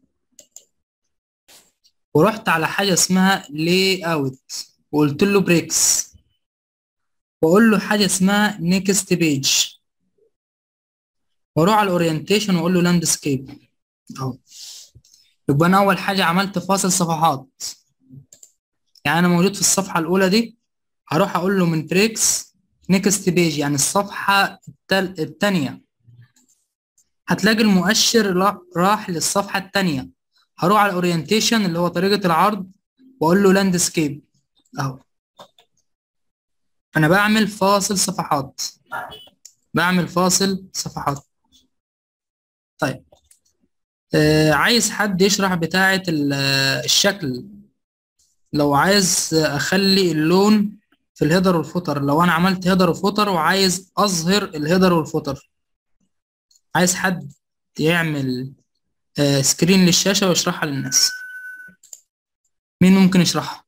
ورحت على حاجه اسمها لي اوت وقلت له بريكس واقول له حاجه اسمها نيكست بيج واروح على الاورينتيشن واقول له لاندسكيب اهو يبقى انا اول حاجه عملت فاصل صفحات يعني انا موجود في الصفحه الاولى دي هروح اقول له من بريكس نيكست بيج يعني الصفحه التل... التانية هتلاقي المؤشر لا- راح للصفحه التانية هروح على الاورينتيشن اللي هو طريقه العرض واقول له لاندسكيب اهو انا بعمل فاصل صفحات بعمل فاصل صفحات طيب آه عايز حد يشرح بتاعة ال- آه، الشكل لو عايز اخلي اللون في الهيدر والفوتر لو انا عملت هيدر وفوتر وعايز اظهر الهيدر والفوتر عايز حد يعمل آه سكرين للشاشة ويشرحها للناس مين ممكن يشرحها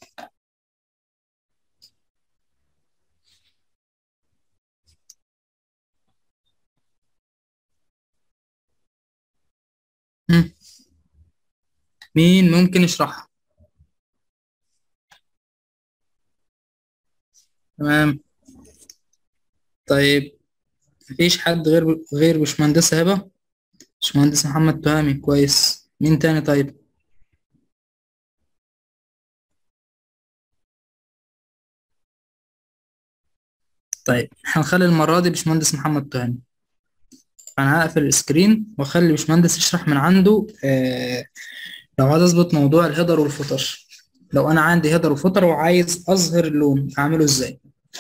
مم. مين ممكن يشرحها تمام طيب مفيش حد غير غير باشمهندسة هبة باشمهندس محمد تهامي كويس مين تاني طيب طيب هنخلي المرة دي باشمهندس محمد تهامي أنا هقفل السكرين وأخلي باشمهندس يشرح من عنده آه لو عايز أظبط موضوع الهيدر والفوتر لو أنا عندي هيدر وفوتر وعايز أظهر اللون أعمله إزاي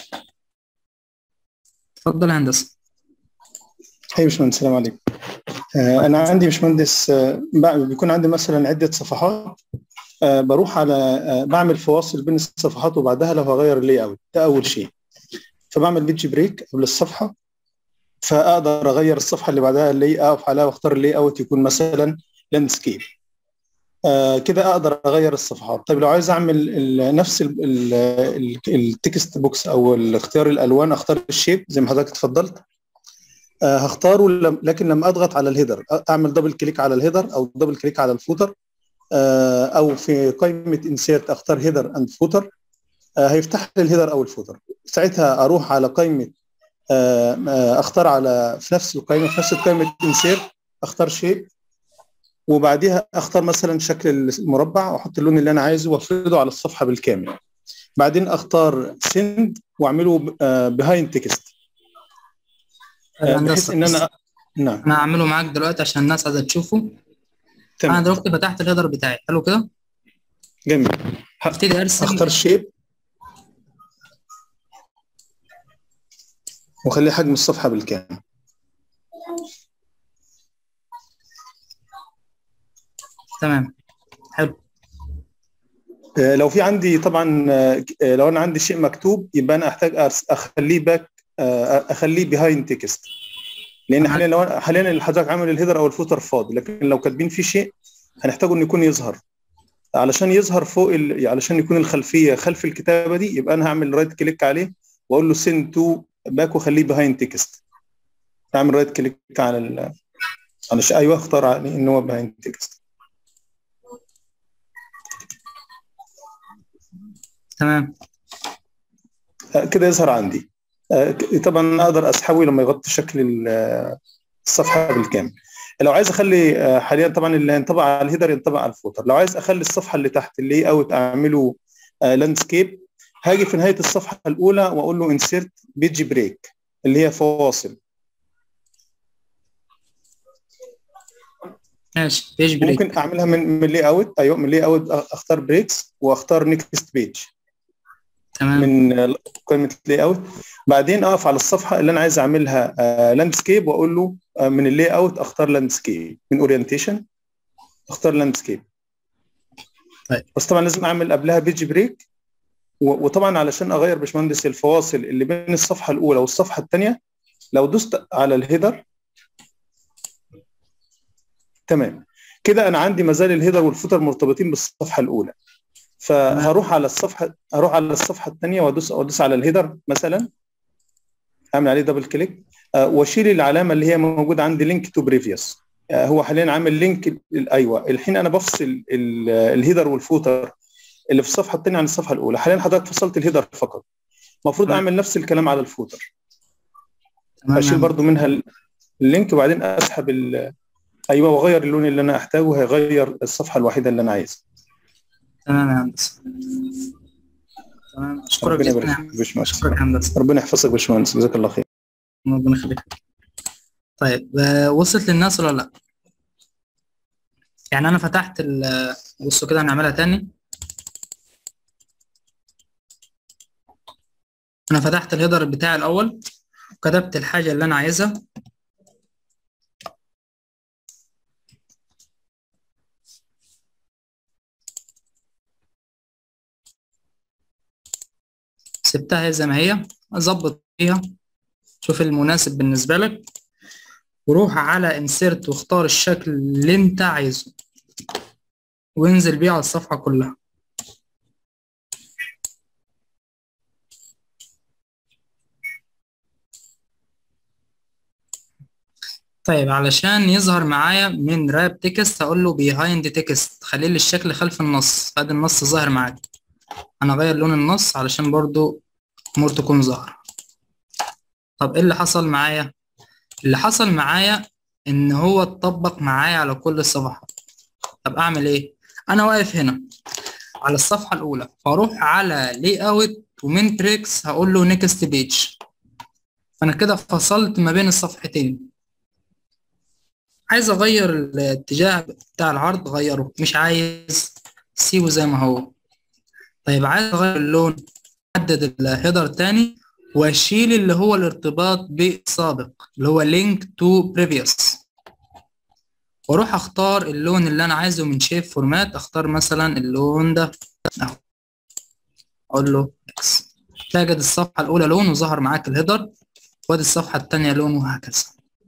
اتفضل يا هندسة هاي باشمهندس السلام عليكم آه، انا عندي باشمهندس آه، بع- بيكون عندي مثلا عده صفحات آه، بروح على آه، بعمل فواصل بين الصفحات وبعدها لو هغير اللي اوت ده اول شيء فبعمل بيج بريك قبل الصفحه فاقدر اغير الصفحه اللي بعدها اللي اقف عليها واختار اللي اوت يكون مثلا لاندسكيب آه كده اقدر اغير الصفحات طيب لو عايز اعمل ال- نفس ال- ال- ال- التكست بوكس او اختيار الالوان اختار الشيب زي ما حضرتك اتفضلت آه، هختاره لم- لكن لما اضغط على الهيدر اعمل دبل كليك على الهيدر او دبل كليك على الفوتر آه، او في قائمه انسيرت اختار هيدر اند فوتر هيفتح لي الهيدر او الفوتر ساعتها اروح على قائمه آه، آه، اختار على في نفس القائمه في نفس قائمه انسيرت اختار شيب وبعديها اختار مثلا شكل المربع واحط اللون اللي انا عايزه وافرده على الصفحه بالكامل بعدين اختار سند واعمله بهايند تكست بحيث هندسة ان انا نعم أنا هعمله معاك دلوقتي عشان الناس عايزة تشوفه أنا تمام دلوقتي فتحت الهيدر بتاعي حلو كده جميل ابتدي أرسم اختار شيب واخلي حجم الصفحه بالكامل تمام حلو آه، لو في عندي طبعا آه، آه، لو انا عندي شيء مكتوب يبقى انا احتاج أرس- اخليه باك آه، اخليه بيهايند تكست لان حاليا لو أنا- حاليا اللي حضرتك عامل الهيدر او الفوتر فاضي لكن لو كاتبين فيه شيء هنحتاجه انه يكون يظهر علشان يظهر فوق ال... علشان يكون الخلفيه خلف الكتابه دي يبقى انا هعمل رايت كليك عليه واقول له سند تو باك واخليه بيهايند تكست اعمل رايت كليك على ال... على ش... ايوه اختار عليه ان هو بيهايند تكست تمام كده يظهر عندي آه، ك- طبعا اقدر اسحبه لما يغطي شكل ال- آه، الصفحه بالكامل لو عايز اخلي آه، حاليا طبعا اللي هينطبق على الهيدر ينطبق على الفوتر لو عايز اخلي الصفحه اللي تحت اللي اوت اعمله لاندسكيب هاجي في نهايه الصفحه الاولى واقول له انسيرت بيج بريك اللي هي فواصل ماشي بيج بريك ممكن اعملها من من لي اوت ايوه من لي اوت اختار بريكس واختار نيكست بيج تمام من قائمه لي اوت بعدين اقف على الصفحه اللي انا عايز اعملها لاندسكيب واقول له آه، من اللي اوت اختار لاندسكيب من اورينتيشن اختار لاندسكيب طيب. بس طبعا لازم اعمل قبلها بيج بريك و- وطبعا علشان اغير باشمهندس الفواصل اللي بين الصفحه الاولى والصفحه الثانيه لو دوست على الهيدر تمام كده انا عندي مازال الهيدر والفوتر مرتبطين بالصفحه الاولى فهروح على الصفحه هروح على الصفحه الثانيه وادوس وادوس على الهيدر مثلا اعمل عليه دبل كليك آه، واشيل العلامه اللي هي موجوده عندي لينك تو بريفيوس هو حاليا عامل لينك ال- ايوه الحين انا بفصل ال- الهيدر والفوتر اللي في الصفحه الثانيه عن الصفحه الاولى حاليا حضرتك فصلت الهيدر فقط المفروض تمام. اعمل نفس الكلام على الفوتر تمام اشيل برضو منها ال- اللينك وبعدين اسحب ال- ايوه واغير اللون اللي انا احتاجه هيغير الصفحه الوحيده اللي انا عايزها تمام يا هندسه تمام اشكرك ربنا جدا يبارك يا فيك هندسة. يا باشمهندس اشكرك يا هندسه ربنا يحفظك يا باشمهندس جزاك الله خير ربنا يخليك طيب آه، وصلت للناس ولا لا يعني انا فتحت ال بصوا كده هنعملها تاني انا فتحت الهيدر بتاعي الاول وكتبت الحاجه اللي انا عايزها سبتها زي ما هي اظبط فيها شوف المناسب بالنسبه لك وروح على انسيرت واختار الشكل اللي انت عايزه وانزل بيه على الصفحه كلها طيب علشان يظهر معايا من راب تكست هقول له بيهايند تكست خلي لي الشكل خلف النص ادي النص ظاهر معاك انا اغير لون النص علشان برضو امور تكون ظاهرة طب ايه اللي حصل معايا اللي حصل معايا ان هو اتطبق معايا على كل الصفحات طب اعمل ايه انا واقف هنا على الصفحة الاولى فاروح على لي اوت ومن تريكس هقول له نيكست بيج فانا كده فصلت ما بين الصفحتين عايز اغير الاتجاه بتاع العرض غيره مش عايز سيبه زي ما هو طيب عايز اغير اللون احدد الهيدر تاني واشيل اللي هو الارتباط بالسابق اللي هو link to previous واروح اختار اللون اللي انا عايزه من شيب فورمات اختار مثلا اللون ده اهو اقول له اكس تجد الصفحة الاولى لون وظهر معاك الهيدر وادي الصفحة التانية لون وهكذا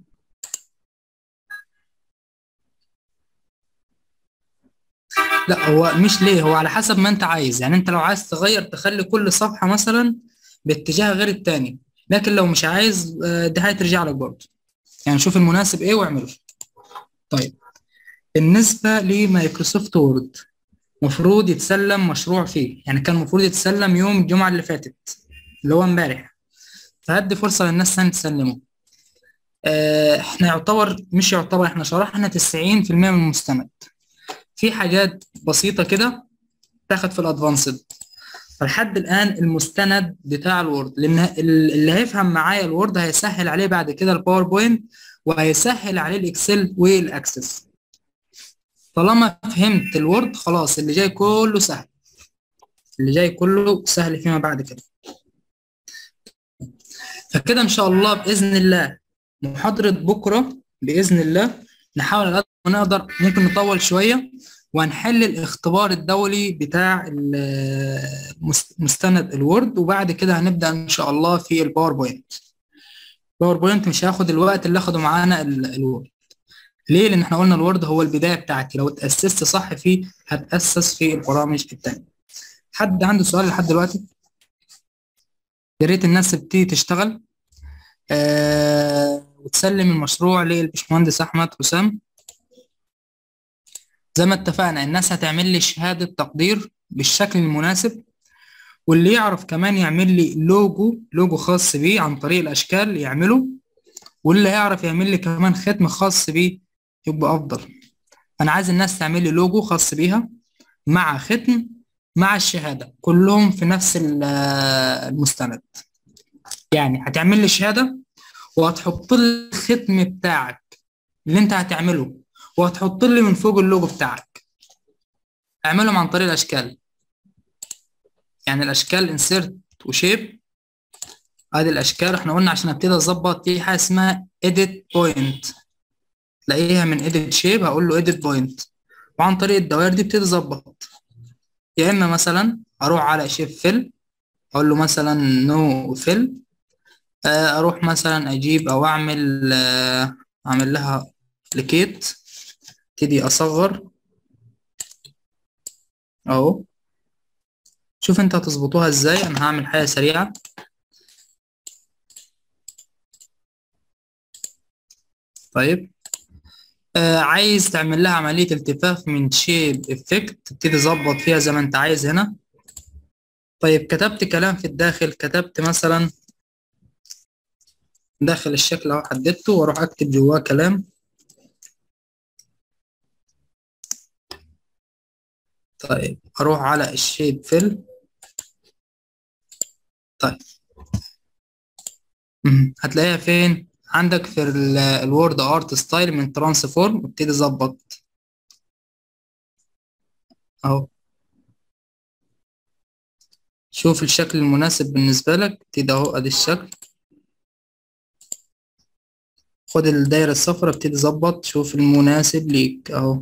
لا هو مش ليه هو على حسب ما انت عايز يعني انت لو عايز تغير تخلي كل صفحة مثلا باتجاه غير التاني لكن لو مش عايز آه، دي هترجع لك برضه يعني شوف المناسب ايه واعمله طيب بالنسبة لمايكروسوفت وورد مفروض يتسلم مشروع فيه يعني كان المفروض يتسلم يوم الجمعة اللي فاتت اللي هو امبارح فهدي فرصة للناس ثانية تسلمه آه، احنا يعتبر مش يعتبر احنا شرحنا 90% من المستند في حاجات بسيطة كده تاخد في الادفانسد فلحد الآن المستند بتاع الوورد لأن ال- اللي هيفهم معايا الوورد هيسهل عليه بعد كده الباوربوينت وهيسهل عليه الإكسل والأكسس طالما فهمت الوورد خلاص اللي جاي كله سهل اللي جاي كله سهل فيما بعد كده فكده إن شاء الله بإذن الله محاضرة بكرة بإذن الله نحاول على قد ما نقدر ممكن نطول شوية وهنحل الاختبار الدولي بتاع ال- مس- مستند الوورد وبعد كده هنبدأ إن شاء الله في الباوربوينت الباوربوينت مش هياخد الوقت اللي أخده معانا ال- الوورد ليه؟ لأن احنا قلنا الوورد هو البداية بتاعتي لو اتأسست صح فيه هتأسس في البرامج التانية حد عنده سؤال لحد دلوقتي؟ يا ريت الناس تبتدي تشتغل آه وتسلم المشروع للبشمهندس أحمد حسام زي ما اتفقنا الناس هتعمل لي شهادة تقدير بالشكل المناسب واللي يعرف كمان يعمل لي لوجو لوجو خاص بيه عن طريق الأشكال يعمله واللي يعرف يعمل لي كمان ختم خاص بيه يبقى أفضل أنا عايز الناس تعمل لي لوجو خاص بيها مع ختم مع الشهادة كلهم في نفس ال- المستند يعني هتعمل لي شهادة وهتحط لي الختم بتاعك اللي انت هتعمله وهتحط لي من فوق اللوجو بتاعك اعملهم عن طريق الاشكال يعني الاشكال انسيرت وشيب ادي الاشكال احنا قلنا عشان ابتدي اظبط في حاجه اسمها edit point تلاقيها من edit shape هقول له edit point وعن طريق الدوائر دي ابتدي اظبط يا اما مثلا اروح على شيب فيل اقول له مثلا نو فيل اروح مثلا اجيب او اعمل آه، اعمل لها ليكيت ابتدي اصغر اهو شوف انت هتظبطوها ازاي انا هعمل حاجه سريعه طيب آه عايز تعمل لها عملية التفاف من شيب افكت تبتدي تظبط فيها زي ما انت عايز هنا طيب كتبت كلام في الداخل كتبت مثلا داخل الشكل اهو حددته واروح اكتب جواه كلام طيب اروح على الشيب فيل طيب مم. هتلاقيها فين عندك في الوورد ارت ستايل من ترانسفورم ابتدي ظبط اهو شوف الشكل المناسب بالنسبة لك ابتدي اهو ادي الشكل خد الدايرة الصفراء ابتدي ظبط شوف المناسب ليك اهو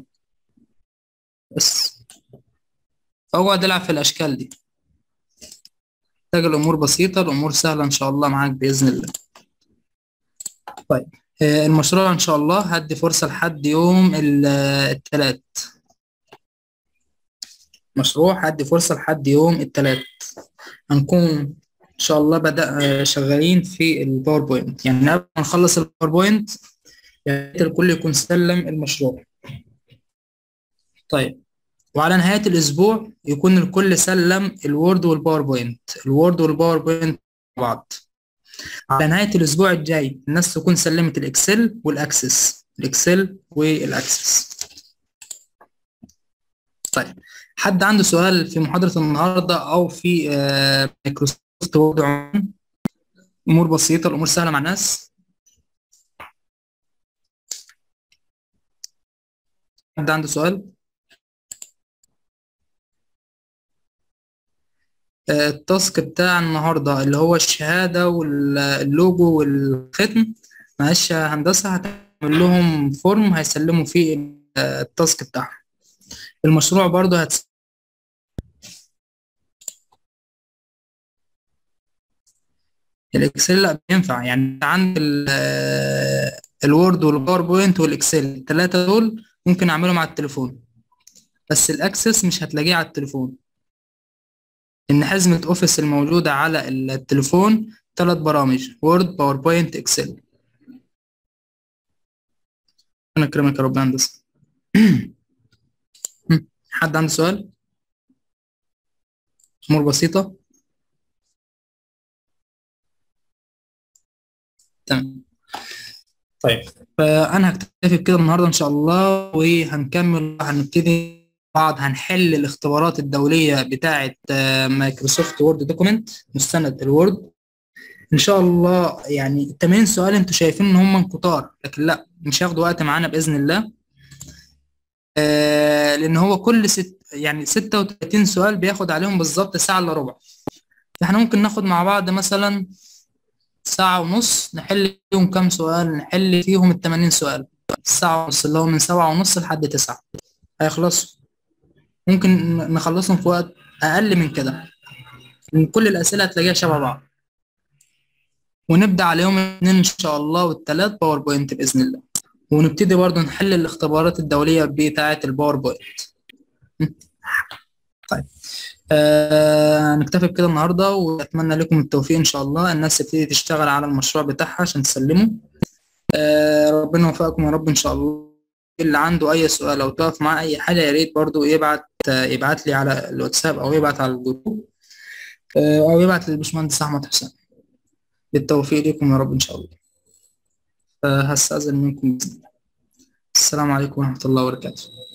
بس اقعد العب في الاشكال دي محتاج الامور بسيطة الامور سهلة ان شاء الله معاك باذن الله طيب آه، المشروع ان شاء الله هدي فرصة لحد يوم ال- التلات مشروع هدي فرصة لحد يوم التلات هنكون ان شاء الله بدأ آه، شغالين في الباوربوينت يعني قبل ما نخلص الباوربوينت يا ريت الكل يكون سلم المشروع طيب وعلى نهاية الأسبوع يكون الكل سلم الوورد والباوربوينت الوورد والباوربوينت مع بعض على نهاية الأسبوع الجاي الناس تكون سلمت الإكسل والأكسس الإكسل والأكسس طيب حد عنده سؤال في محاضرة النهاردة أو في آه، مايكروسوفت وورد عموما أمور بسيطة الأمور سهلة مع الناس حد عنده سؤال آه، التاسك بتاع النهاردة اللي هو الشهادة واللوجو والختم معلش يا هندسة هتعمل لهم فورم هيسلموا فيه آه، التاسك بتاعهم المشروع برضه هتس... الاكسل لا بينفع يعني انت عندك ال- آه، الوورد والباوربوينت والاكسل الثلاثة دول ممكن اعملهم على التليفون بس الاكسس مش هتلاقيه على التليفون ان حزمة اوفيس الموجودة على التليفون ثلاث برامج وورد باوربوينت اكسل انا اكرمك يا رب يا هندسة حد عنده سؤال امور بسيطة تمام طيب فانا هكتفي بكده النهارده ان شاء الله وهنكمل هنبتدي بعض هنحل الاختبارات الدولية بتاعة آه، مايكروسوفت وورد دوكيمنت مستند الوورد ان شاء الله يعني ال 80 سؤال انتوا شايفين ان هم كتار لكن لا مش هياخدوا وقت معانا باذن الله آه لان هو كل ست يعني 36 سؤال بياخد عليهم بالظبط ساعة الا ربع فاحنا ممكن ناخد مع بعض مثلا ساعة ونص نحل فيهم كام سؤال نحل فيهم ال 80 سؤال ساعة ونص اللي هو من سبعة ونص لحد تسعة هيخلصوا ممكن نخلصهم في وقت أقل من كده من كل الأسئلة هتلاقيها شبه بعض ونبدأ على يوم الاثنين إن شاء الله والثلاث باوربوينت بإذن الله ونبتدي برضه نحل الاختبارات الدولية بتاعة الباوربوينت طيب آه نكتفي بكده النهارده واتمنى لكم التوفيق ان شاء الله الناس تبتدي تشتغل على المشروع بتاعها عشان تسلمه آه ربنا يوفقكم يا رب ان شاء الله اللي عنده اي سؤال او تقف معاه اي حاجه يا ريت برضو يبعت آه يبعت لي على الواتساب او يبعت على الجروب آه او يبعت للبشمهندس احمد حسين بالتوفيق لكم يا رب ان شاء الله فهستأذن منكم بإذن الله السلام عليكم ورحمه الله وبركاته